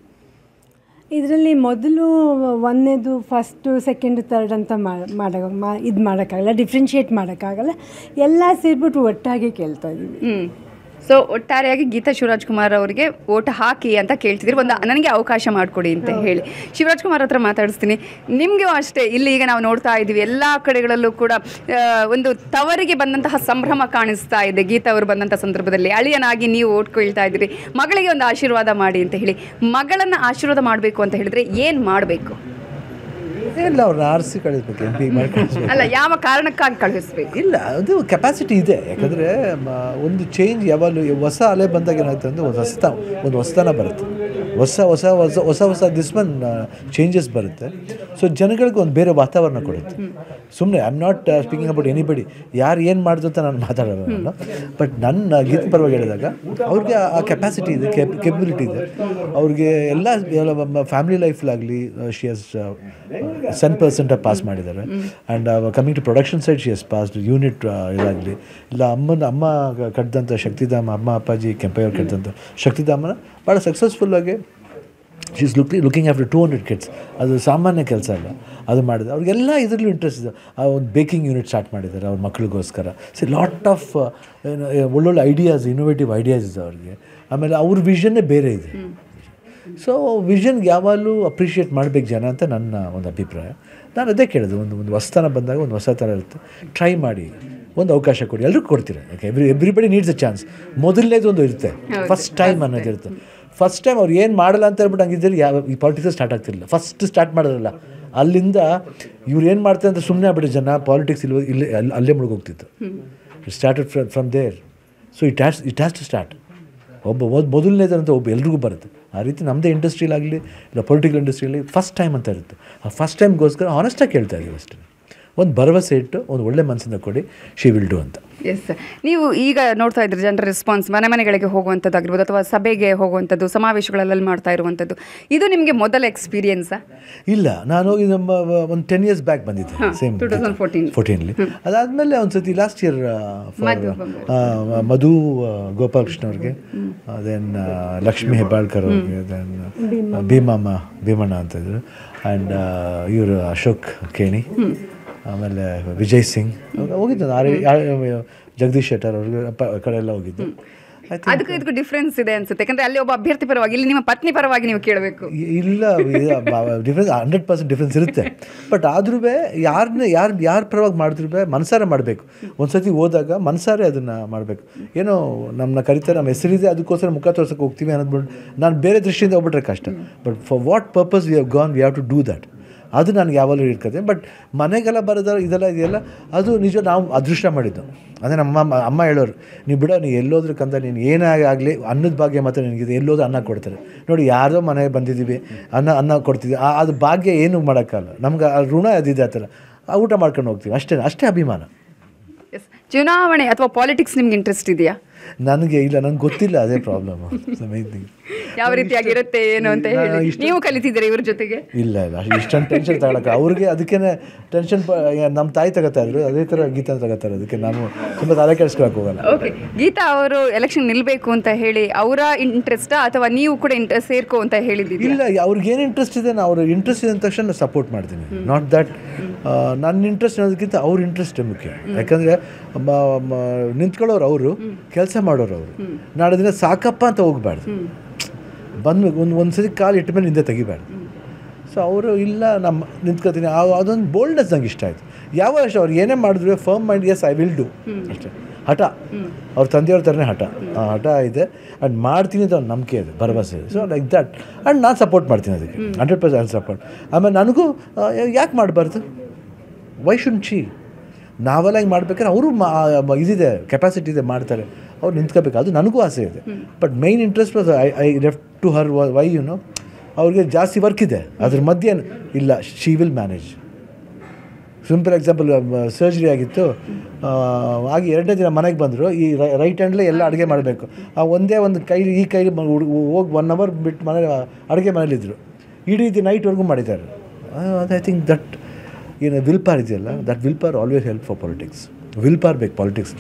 ಇದರಲ್ಲಿ ಮೊದಲು ಒಂದನೇದು ಫಸ್ಟು ಸೆಕೆಂಡ್ ತರ್ಡ್ ಅಂತ ಮಾಡ ಮಾ ಇದು ಮಾಡೋಕ್ಕಾಗಲ್ಲ ಡಿಫ್ರೆನ್ಷಿಯೇಟ್ ಮಾಡೋಕ್ಕಾಗಲ್ಲ ಎಲ್ಲ ಸೇರಿಬಿಟ್ಟು ಒಟ್ಟಾಗಿ ಕೇಳ್ತಾ ಇದ್ದೀವಿ ಹ್ಞೂ ಸೊ ಒಟ್ಟಾರೆಯಾಗಿ ಗೀತಾ ಶಿವರಾಜ್ ಕುಮಾರ್ ಅವರಿಗೆ ಓಟ್ ಹಾಕಿ ಅಂತ ಕೇಳ್ತಿದ್ದೀರಿ ಒಂದು ನನಗೆ ಅವಕಾಶ ಮಾಡಿಕೊಡಿ ಅಂತ ಹೇಳಿ ಶಿವರಾಜ್ ಕುಮಾರ್ ಹತ್ರ ಮಾತಾಡಿಸ್ತೀನಿ ನಿಮಗೂ ಅಷ್ಟೇ ಇಲ್ಲಿ ಈಗ ನಾವು ನೋಡ್ತಾ ಇದ್ದೀವಿ ಎಲ್ಲ ಕಡೆಗಳಲ್ಲೂ ಕೂಡ ಆ, ಒಂದು ತವರಿಗೆ ಬಂದಂತಹ ಸಂಭ್ರಮ ಕಾಣಿಸ್ತಾ ಇದೆ ಗೀತಾ ಅವರು ಬಂದಂಥ ಸಂದರ್ಭದಲ್ಲಿ ಅಳಿಯನಾಗಿ ನೀವು ಓಟ್ ಕೊಳ್ತಾ ಇದ್ದೀರಿ ಮಗಳಿಗೆ ಒಂದು ಆಶೀರ್ವಾದ ಮಾಡಿ ಅಂತ ಹೇಳಿ ಮಗಳನ್ನು ಆಶೀರ್ವಾದ ಮಾಡಬೇಕು ಅಂತ ಹೇಳಿದ್ರೆ ಏನು ಮಾಡಬೇಕು ಇಲ್ಲ ಅವ್ರನ್ನ ಆರಿಸಿ ಕಳಿಸ್ಬೇಕು ಎಂ ಪಿ ಮಾಡಿ ಕಳಿಸ್ಬೇಕು ಅಲ್ಲ ಯಾವ ಕಾರಣಕ್ಕಾಗಿ ಕಳಿಸ್ಬೇಕು ಇಲ್ಲ ಅದು ಕೆಪಾಸಿಟಿ ಇದೆ ಯಾಕಂದರೆ ಒಂದು ಚೇಂಜ್ ಯಾವಾಗಲೂ ಹೊಸ ಅಲೆ ಬಂದಾಗ ಏನಾಗುತ್ತೆ ಅಂದರೆ ಒಂದು ಹೊಸ ಒಂದು ಹೊಸತನ ಬರುತ್ತೆ ಹೊಸ ಹೊಸ ಹೊಸ ಹೊಸ ಹೊಸ ದಿಸ್ ಒನ್ ಚೇಂಜಸ್ ಬರುತ್ತೆ ಸೊ ಜನಗಳಿಗೆ ಒಂದು ಬೇರೆ ವಾತಾವರಣ ಕೊಡುತ್ತೆ ಸುಮ್ಮನೆ I am not speaking about anybody ಯಾರು ಏನು ಮಾಡಿದ್ರು ಅಂತ ನಾನು ಮಾತಾಡೋದು ನಾನು ಬಟ್ ನನ್ನ ಗೀತ ಪರವಾಗಿ ಹೇಳಿದಾಗ ಅವ್ರಿಗೆ ಆ ಕೆಪಾಸಿಟಿ ಇದೆ ಕೆಪಬಿಲಿಟಿ ಇದೆ ಅವ್ರಿಗೆ ಎಲ್ಲ ಫ್ಯಾಮಿಲಿ ಲೈಫ್ಲಾಗಲಿ ಶಿ ಹಸ್ ಸೆನ್ ಪರ್ಸೆಂಟ್ ಪಾಸ್ ಮಾಡಿದ್ದಾರೆ and coming to production side she has passed unit ಇದಾಗಲಿ ಇಲ್ಲ ಅಮ್ಮನ ಅಮ್ಮ ಕಟ್ಟಿದಂಥ ಶಕ್ತಿಧಾಮ ಅಮ್ಮ ಅಪ್ಪಾಜಿ ಕೆಂಪಯ್ಯವ್ರು ಕಟ್ಟಿದಂಥ ಶಕ್ತಿಧಾಮನ ಭಾಳ ಸಕ್ಸಸ್ಫುಲ್ಲಾಗಿ she is look looking after two hundred kids ಅದು ಸಾಮಾನ್ಯ ಕೆಲಸ ಅಲ್ಲ ಅದು ಮಾಡಿದೆ ಅವ್ರಿಗೆಲ್ಲ ಇದರಲ್ಲೂ ಇಂಟ್ರೆಸ್ಟ್ ಇದೆ ಆ ಒಂದು ಬೇಕಿಂಗ್ ಯೂನಿಟ್ ಸ್ಟಾರ್ಟ್ ಮಾಡಿದ್ದಾರೆ ಅವ್ರ ಮಕ್ಕಳಿಗೋಸ್ಕರ ಸಿ ಲಾಟ್ ಆಫ್ ಒಳ್ಳೊಳ್ಳೆ ಐಡಿಯಾಸ್ ಇನೋವೇಟಿವ್ ಐಡಿಯಾಸ್ ಇದೆ ಅವ್ರಿಗೆ ಆಮೇಲೆ ಅವ್ರ ವಿಷನ್ನೇ ಬೇರೆ ಇದೆ ಸೊ ವಿಷನ್ಗೆ ಯಾವಾಗಲೂ ಅಪ್ರಿಷಿಯೇಟ್ ಮಾಡಬೇಕು ಜನ ಅಂತ ನನ್ನ ಒಂದು ಅಭಿಪ್ರಾಯ ನಾನು ಅದೇ ಕೇಳೋದು ಒಂದು ಒಂದು ಹೊಸತನ ಬಂದಾಗ ಒಂದು ಹೊಸ ಥರ ಇರುತ್ತೆ ಟ್ರೈ ಮಾಡಿ ಒಂದು ಅವಕಾಶ ಕೊಡಿ ಎಲ್ರಿಗೂ ಕೊಡ್ತೀರಾ ಯಾಕೆ every everybody needs a chance ಮೊದಲನೇದು ಒಂದು ಇರುತ್ತೆ ಫಸ್ಟ್ ಟೈಮ್ ಅನ್ನೋದು ಇರುತ್ತೆ ಫಸ್ಟ್ ಟೈಮ್ ಅವ್ರು ಏನು ಮಾಡಲ್ಲ ಅಂತ ಹೇಳ್ಬಿಟ್ಟು ಹಂಗಿದ್ದರೆ ಯಾವ ಈ ಪಾಲಿಟಿಕ್ಸ್ ಸ್ಟಾರ್ಟ್ ಆಗ್ತಿರಲಿಲ್ಲ ಫಸ್ಟ್ ಸ್ಟಾರ್ಟ್ ಮಾಡೋದಿಲ್ಲ ಅಲ್ಲಿಂದ ಇವ್ರು ಏನು ಮಾಡ್ತಾರೆ ಅಂತ ಸುಮ್ಮನೆ ಆಗ್ಬಿಟ್ಟು ಜನ ಪಾಲಿಟಿಕ್ಸ್ ಇಲ್ಲ ಇಲ್ಲೇ ಅಲ್ಲಿ ಅಲ್ಲೇ ಮುಳುಗೋಗ್ತಿತ್ತು it started from from there so it has it has to start ಒಬ್ಬ ಒಂದು ಮೊದಲನೇದಂತ ಒಬ್ಬ ಎಲ್ರಿಗೂ ಬರುತ್ತೆ ಆ ರೀತಿ ನಮ್ಮದೇ ಇಂಡಸ್ಟ್ರಿಲಾಗಲಿ ಇಲ್ಲ ಪೊಲಿಟಿಕಲ್ ಇಂಡಸ್ಟ್ರಿಯಲ್ಲಿ ಫಸ್ಟ್ ಟೈಮ್ ಅಂತ ಇರುತ್ತೆ ಆ ಫಸ್ಟ್ ಟೈಮ್ಗೋಸ್ಕರ ಆನೆಸ್ಟಾಗಿ ಕೇಳ್ತಾ ಇದ್ದೀವಿ ಅಷ್ಟೇ ಒಂದು ಭರವಸೆ ಇಟ್ಟು ಒಂದು ಒಳ್ಳೆ ಮನಸ್ಸಿಂದ ಕೊಡಿ ಶಿ ವಿಲ್ ಡು ಅಂತ ಎಸ್ ನೀವು ಈಗ ನೋಡ್ತಾ ಇದ್ರಿ ಜನರ ರೆಸ್ಪಾನ್ಸ್ ಮನೆ ಮನೆಗಳಿಗೆ ಹೋಗುವಂಥದ್ದಾಗಿರ್ಬೋದು ಅಥವಾ ಸಭೆಗೆ ಹೋಗುವಂಥದ್ದು ಸಮಾವೇಶಗಳಲ್ಲಿ ಮಾಡ್ತಾ ಇರುವಂಥದ್ದು ಇದು ನಿಮಗೆ ಮೊದಲ ಎಕ್ಸ್ಪೀರಿಯನ್ಸಾ ಇಲ್ಲ ನಾನು ಹೋಗಿ ನಮ್ಮ ಒಂದು ಟೆನ್ ಇಯರ್ಸ್ ಬ್ಯಾಕ್ ಬಂದಿದ್ದೆ ಸೇಮ್ 2014 ಫೋರ್ಟೀನ್ಲಿ ಅದಾದಮೇಲೆ ಒಂದು ಸತಿ ಲಾಸ್ಟ್ ಇಯರ್ ಮಧು ಮಧು ಆ, ಗೋಪಾಲಕೃಷ್ಣ ಅವ್ರಿಗೆ ದೆನ್ ಲಕ್ಷ್ಮೀ ಹೆಬ್ಬಾಳ್ಕರ್ ಅವ್ರಿಗೆ ದೆನ್ ಭೀಮಮ್ಮ ಭೀಮಣ್ಣ ಅಂತ ಇದ್ರು ಆ್ಯಂಡ್ ಇವರು ಅಶೋಕ್ ಕೇಣಿ ಆಮೇಲೆ ವಿಜಯ್ ಸಿಂಗ್ ಹೋಗಿದ್ದು ನಾನು ಆರು- ಯಾ- ಜಗದೀಶ್ ಶೆಟ್ಟರ್ ಅವ್ರಿಗೆ ಪ- ಕಡೆ ಎಲ್ಲ ಹೋಗಿದ್ದು ಅದಕ್ಕೂ ಇದಕ್ಕೂ ಡಿಫ್ರೆನ್ಸ್ ಇದೆ ಅನ್ಸುತ್ತೆ ಯಾಕಂದ್ರೆ ಅಲ್ಲಿ ಒಬ್ಬ ಅಭ್ಯರ್ಥಿ ಪರವಾಗಿ ಇಲ್ಲಿ ನಿಮ್ಮ ಪತ್ನಿ ಪರವಾಗಿ ನೀವು ಕೇಳಬೇಕು ಇಲ್ಲ ಡಿಫ್ರೆನ್ಸ್ ಹಂಡ್ರೆಡ್ ಪರ್ಸೆಂಟ್ ಡಿಫ್ರೆನ್ಸ್ ಇರುತ್ತೆ ಬಟ್ ಆದ್ರೂ ಯಾರನ್ನ ಯಾರು ಯಾರ ಪರವಾಗಿ ಮಾಡಿದ್ರು ಮನಸಾರೆ ಮಾಡಬೇಕು ಒಂದು ಸತಿ ಹೋದಾಗ ಮನಸಾರೆ ಅದನ್ನು ಮಾಡಬೇಕು ಏನೋ ನಮ್ಮನ್ನ ಕರಿತಾರೆ ನಮ್ಮ ಹೆಸರಿದೆ ಅದಕ್ಕೋಸ್ಕರ ಮುಖ ತೋರ್ಸಕ್ಕೆ ಹೋಗ್ತೀವಿ ಅನ್ನೋದ್ಬಿಟ್ಟು ನಾನು ಬೇರೆ ದೃಷ್ಟಿಯಿಂದ ಹೋಗ್ಬಿಟ್ರೆ ಕಷ್ಟ but for what purpose we have gone we have to do that ಅದು ನನಗೆ ಯಾವಾಗಲೂ ಇರ್ತದೆ ಬಟ್ ಮನೆಗೆಲ್ಲ ಬರೋದ ಇದೆಲ್ಲ ಇದೆಯಲ್ಲ ಅದು ನಿಜ ನಾವು ಅದೃಷ್ಟ ಮಾಡಿದ್ದು ಅದೇ ನಮ್ಮ ಅಮ್ಮ ಅಮ್ಮ ಹೇಳೋರು ನೀವು ಬಿಡೋ ನೀನು ಎಲ್ಲೋದ್ರೂ ಕಂದ ನೀನು ಏನೇ ಆಗಲಿ ಅನ್ನದ ಭಾಗ್ಯ ಮಾತ್ರ ನಿನಗಿದೆ ಎಲ್ಲೋದ್ರೂ ಅನ್ನ ಕೊಡ್ತಾರೆ ನೋಡಿ ಯಾರ್ದೋ ಮನೆಗೆ ಬಂದಿದ್ದೀವಿ ಅನ್ನ ಅನ್ನ ಕೊಡ್ತಿದ್ವಿ ಆ ಅದು ಭಾಗ್ಯ ಏನು ಮಾಡೋಕ್ಕಲ್ಲ ನಮ್ಗೆ ಆ ಋಣ ಅದಿದೆ ಆ ಥರ ಆ ಊಟ ಮಾಡ್ಕೊಂಡು ಹೋಗ್ತೀವಿ ಅಷ್ಟೇ ಅಷ್ಟೇ ಅಭಿಮಾನ ಎಸ್ ಚುನಾವಣೆ ಅಥವಾ ಪಾಲಿಟಿಕ್ಸ್ ನಿಮ್ಗೆ ಇಂಟ್ರೆಸ್ಟ್ ಇದೆಯಾ ನನಗೆ ಇಲ್ಲ ನನಗೆ ಗೊತ್ತಿಲ್ಲ ಅದೇ ಪ್ರಾಬ್ಲಮ್ ಸಮಯದಲ್ಲಿ ಯಾವ ರೀತಿಯಾಗಿರುತ್ತೆ ಏನು ಅಂತ ಹೇಳಿ ನೀವು ಕಲಿತಿದ್ದೀರಾ ಇವ್ರ ಜೊತೆಗೆ ಇಲ್ಲ ಇಲ್ಲ ಅಷ್ಟ್- ಇಷ್ಟೊಂದು ಟೆನ್ಷನ್ ತಗೊಳಕ್ಕೆ ಅವ್ರಿಗೆ ಅದಕ್ಕೇ ಟೆನ್ಷನ್ ನಮ್ಮ ತಾಯಿ ತಗೋತಾ ಇದ್ರು ಅದೇ ಥರ ಗೀತಾ ತಗೋತಾರೆ ಅದಕ್ಕೆ ನಾನು ತುಂಬ ತಲೆ ಕೆಡಿಸ್ಕೊಳಕ್ಕೆ ಹೋಗಲ್ಲ ಓಕೆ ಗೀತಾ ಅವರು ಎಲೆಕ್ಷನ್ ನಿಲ್ಬೇಕು ಅಂತ ಹೇಳಿ ಅವರ ಇಂಟ್ರೆಸ್ಟ್ ಅಥವಾ ನೀವು ಕೂಡ ಇಂಟ್ರೆಸ್ಟ್ ಸೇರ್ಕೋ ಅಂತ ಹೇಳಿದ್ದೀರಿ ಇಲ್ಲ ಅವ್ರಿಗೆ ಏನು ಇಂಟ್ರೆಸ್ಟ್ ಇದೆ ನಾನು ಅವ್ರ ಇಂಟ್ರೆಸ್ಟ್ ಇದೆ ಅಂದ ತಕ್ಷಣ ಸಪೋರ್ಟ್ ಮಾಡ್ತೀನಿ ನಾಟ್ ದ್ಯಾಟ್ ನನ್ನ ಇಂಟ್ರೆಸ್ಟ್ ಅನ್ನೋದಕ್ಕಿಂತ ಅವ್ರ ಇಂಟ್ರೆಸ್ಟ್ ಮುಖ್ಯ ಯಾಕಂದರೆ ನಿಂತ್ಕೊಳ್ಳೋರು ಅವರು ಕೆಲಸ ಮಾಡೋರು ಅವರು ನಾಳೆ ದಿನ ಸಾಕಪ್ಪ ಅಂತ ಹೋಗ್ಬಾರ್ದು ಬಂದ್ಬೇಕು ಒಂದು ಒಂದು ಸರಿ ಕಾಲು ಇಟ್ಟ ಮೇಲೆ ಹಿಂದೆ ತೆಗಿಬಾರ್ದು ಸೊ ಅವರು ಇಲ್ಲ ನಮ್ಮ ನಿಂತ್ಕೊತೀನಿ ಆ ಅದೊಂದು ಬೋಲ್ಡ್ನೆಸ್ ನಂಗೆ ಇಷ್ಟ ಆಯಿತು ಯಾವ ಅಷ್ಟೇ ಅವ್ರು ಏನೇ ಮಾಡಿದ್ರು firm mind yes I will do ಅಷ್ಟೇ ಹಠ ಅವ್ರ ತಂದೆಯವ್ರ ಥರನೇ ಹಠ ಆ ಹಠ ಇದೆ ಆ್ಯಂಡ್ ಮಾಡ್ತೀನಿ ಅಂತ ಒಂದು ನಂಬಿಕೆ ಇದೆ ಭರವಸೆ ಇದೆ ಸೊ ಲೈಕ್ ದಟ್ ಆ್ಯಂಡ್ ನಾನು ಸಪೋರ್ಟ್ ಮಾಡ್ತೀನಿ ಅದಕ್ಕೆ ಹಂಡ್ರೆಡ್ ಪರ್ಸೆಂಟ್ ಸಪೋರ್ಟ್ ಆಮೇಲೆ ನನಗೂ ಯಾಕೆ ಮಾಡಬಾರ್ದು ವೈ ಶುಡ್ ಶಿ ನಾವೆಲ್ಲ ಹಿಂಗೆ ಮಾಡ್ಬೇಕಾದ್ರೆ ಅವರು ಮಾ ಇದಿದೆ ಕೆಪಾಸಿಟಿ ಇದೆ ಮಾಡ್ತಾರೆ ಅವ್ರು ನಿಂತ್ಕೋಬೇಕು ಅದು ನನಗೂ ಆಸೆ ಇದೆ but main interest was I I left to her why you know ಅವ್ರಿಗೆ ಜಾಸ್ತಿ ವರ್ಕ್ ಇದೆ ಅದ್ರ ಮಧ್ಯೆ ಇಲ್ಲ she will manage simple example surgery ಆಗಿತ್ತು ಆ, ಆಗಿ ಎರಡನೇ ದಿನ ಮನೆಗೆ ಬಂದರು ಈ ರೈಟ್ ಹ್ಯಾಂಡ್ಲೇ ಎಲ್ಲ ಅಡುಗೆ ಮಾಡಬೇಕು ಆ ಒಂದೇ ಒಂದು ಕೈಲಿ ಈ ಕೈಲಿ ಹೋಗಿ ಒನ್ ಅವರ್ ಬಿಟ್ಟು ಮನೆ ಅಡುಗೆ ಮನೇಲಿದ್ದರು ಇಡೀ ದಿನ ನೈಟ್ವರೆಗೂ ಮಾಡಿದ್ದಾರೆ ಐ ಥಿಂಕ್ ದಟ್ ಏನು ವಿಲ್ ಪಾರ್ ಇದೆಯಲ್ಲ that willpower always help for politics willpower ಬೇಕು ಪಾಲಿಟಿಕ್ಸ್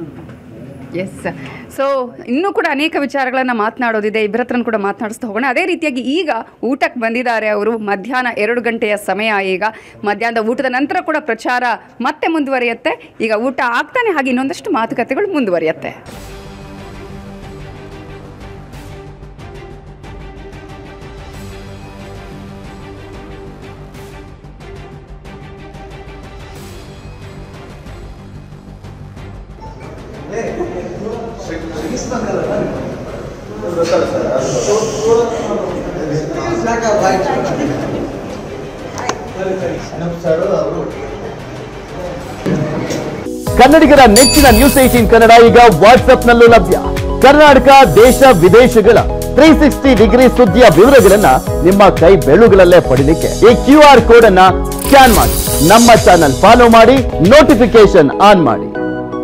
ಎಸ್ ಸೊ ಇನ್ನೂ ಕೂಡ ಅನೇಕ ವಿಚಾರಗಳನ್ನು ಮಾತನಾಡೋದಿದೆ ಇಬ್ಬರ ಹತ್ರನೂ ಕೂಡ ಮಾತನಾಡಿಸ್ತಾ ಹೋಗೋಣ ಅದೇ ರೀತಿಯಾಗಿ ಈಗ ಊಟಕ್ಕೆ ಬಂದಿದ್ದಾರೆ ಅವರು ಮಧ್ಯಾಹ್ನ ಎರಡು ಗಂಟೆಯ ಸಮಯ ಈಗ ಮಧ್ಯಾಹ್ನದ ಊಟದ ನಂತರ ಕೂಡ ಪ್ರಚಾರ ಮತ್ತೆ ಮುಂದುವರಿಯುತ್ತೆ ಈಗ ಊಟ ಆಗ್ತಾನೆ ಹಾಗೆ ಇನ್ನೊಂದಷ್ಟು ಮಾತುಕತೆಗಳು ಮುಂದುವರಿಯುತ್ತೆ ಕನ್ನಡಿಗರ ನೆಚ್ಚಿನ ನ್ಯೂಸ್ ಏಟೀನ್ ಕನ್ನಡ ಈಗ ವಾಟ್ಸ್ಆಪ್ನಲ್ಲೂ ಲಭ್ಯ ಕರ್ನಾಟಕ ದೇಶ ವಿದೇಶಗಳ ತ್ರೀ ಸಿಕ್ಸ್ಟಿ ಡಿಗ್ರಿ ಸುದ್ದಿಯ ವಿವರಗಳನ್ನ ನಿಮ್ಮ ಕೈ ಬೆಳುಗಳಲ್ಲೇ ಪಡಿಲಿಕ್ಕೆ ಈ ಕ್ಯೂ ಆರ್ ಕೋಡ್ ಅನ್ನ ಸ್ಕ್ಯಾನ್ ಮಾಡಿ ನಮ್ಮ ಚಾನಲ್ ಫಾಲೋ ಮಾಡಿ ನೋಟಿಫಿಕೇಶನ್ ಆನ್ ಮಾಡಿ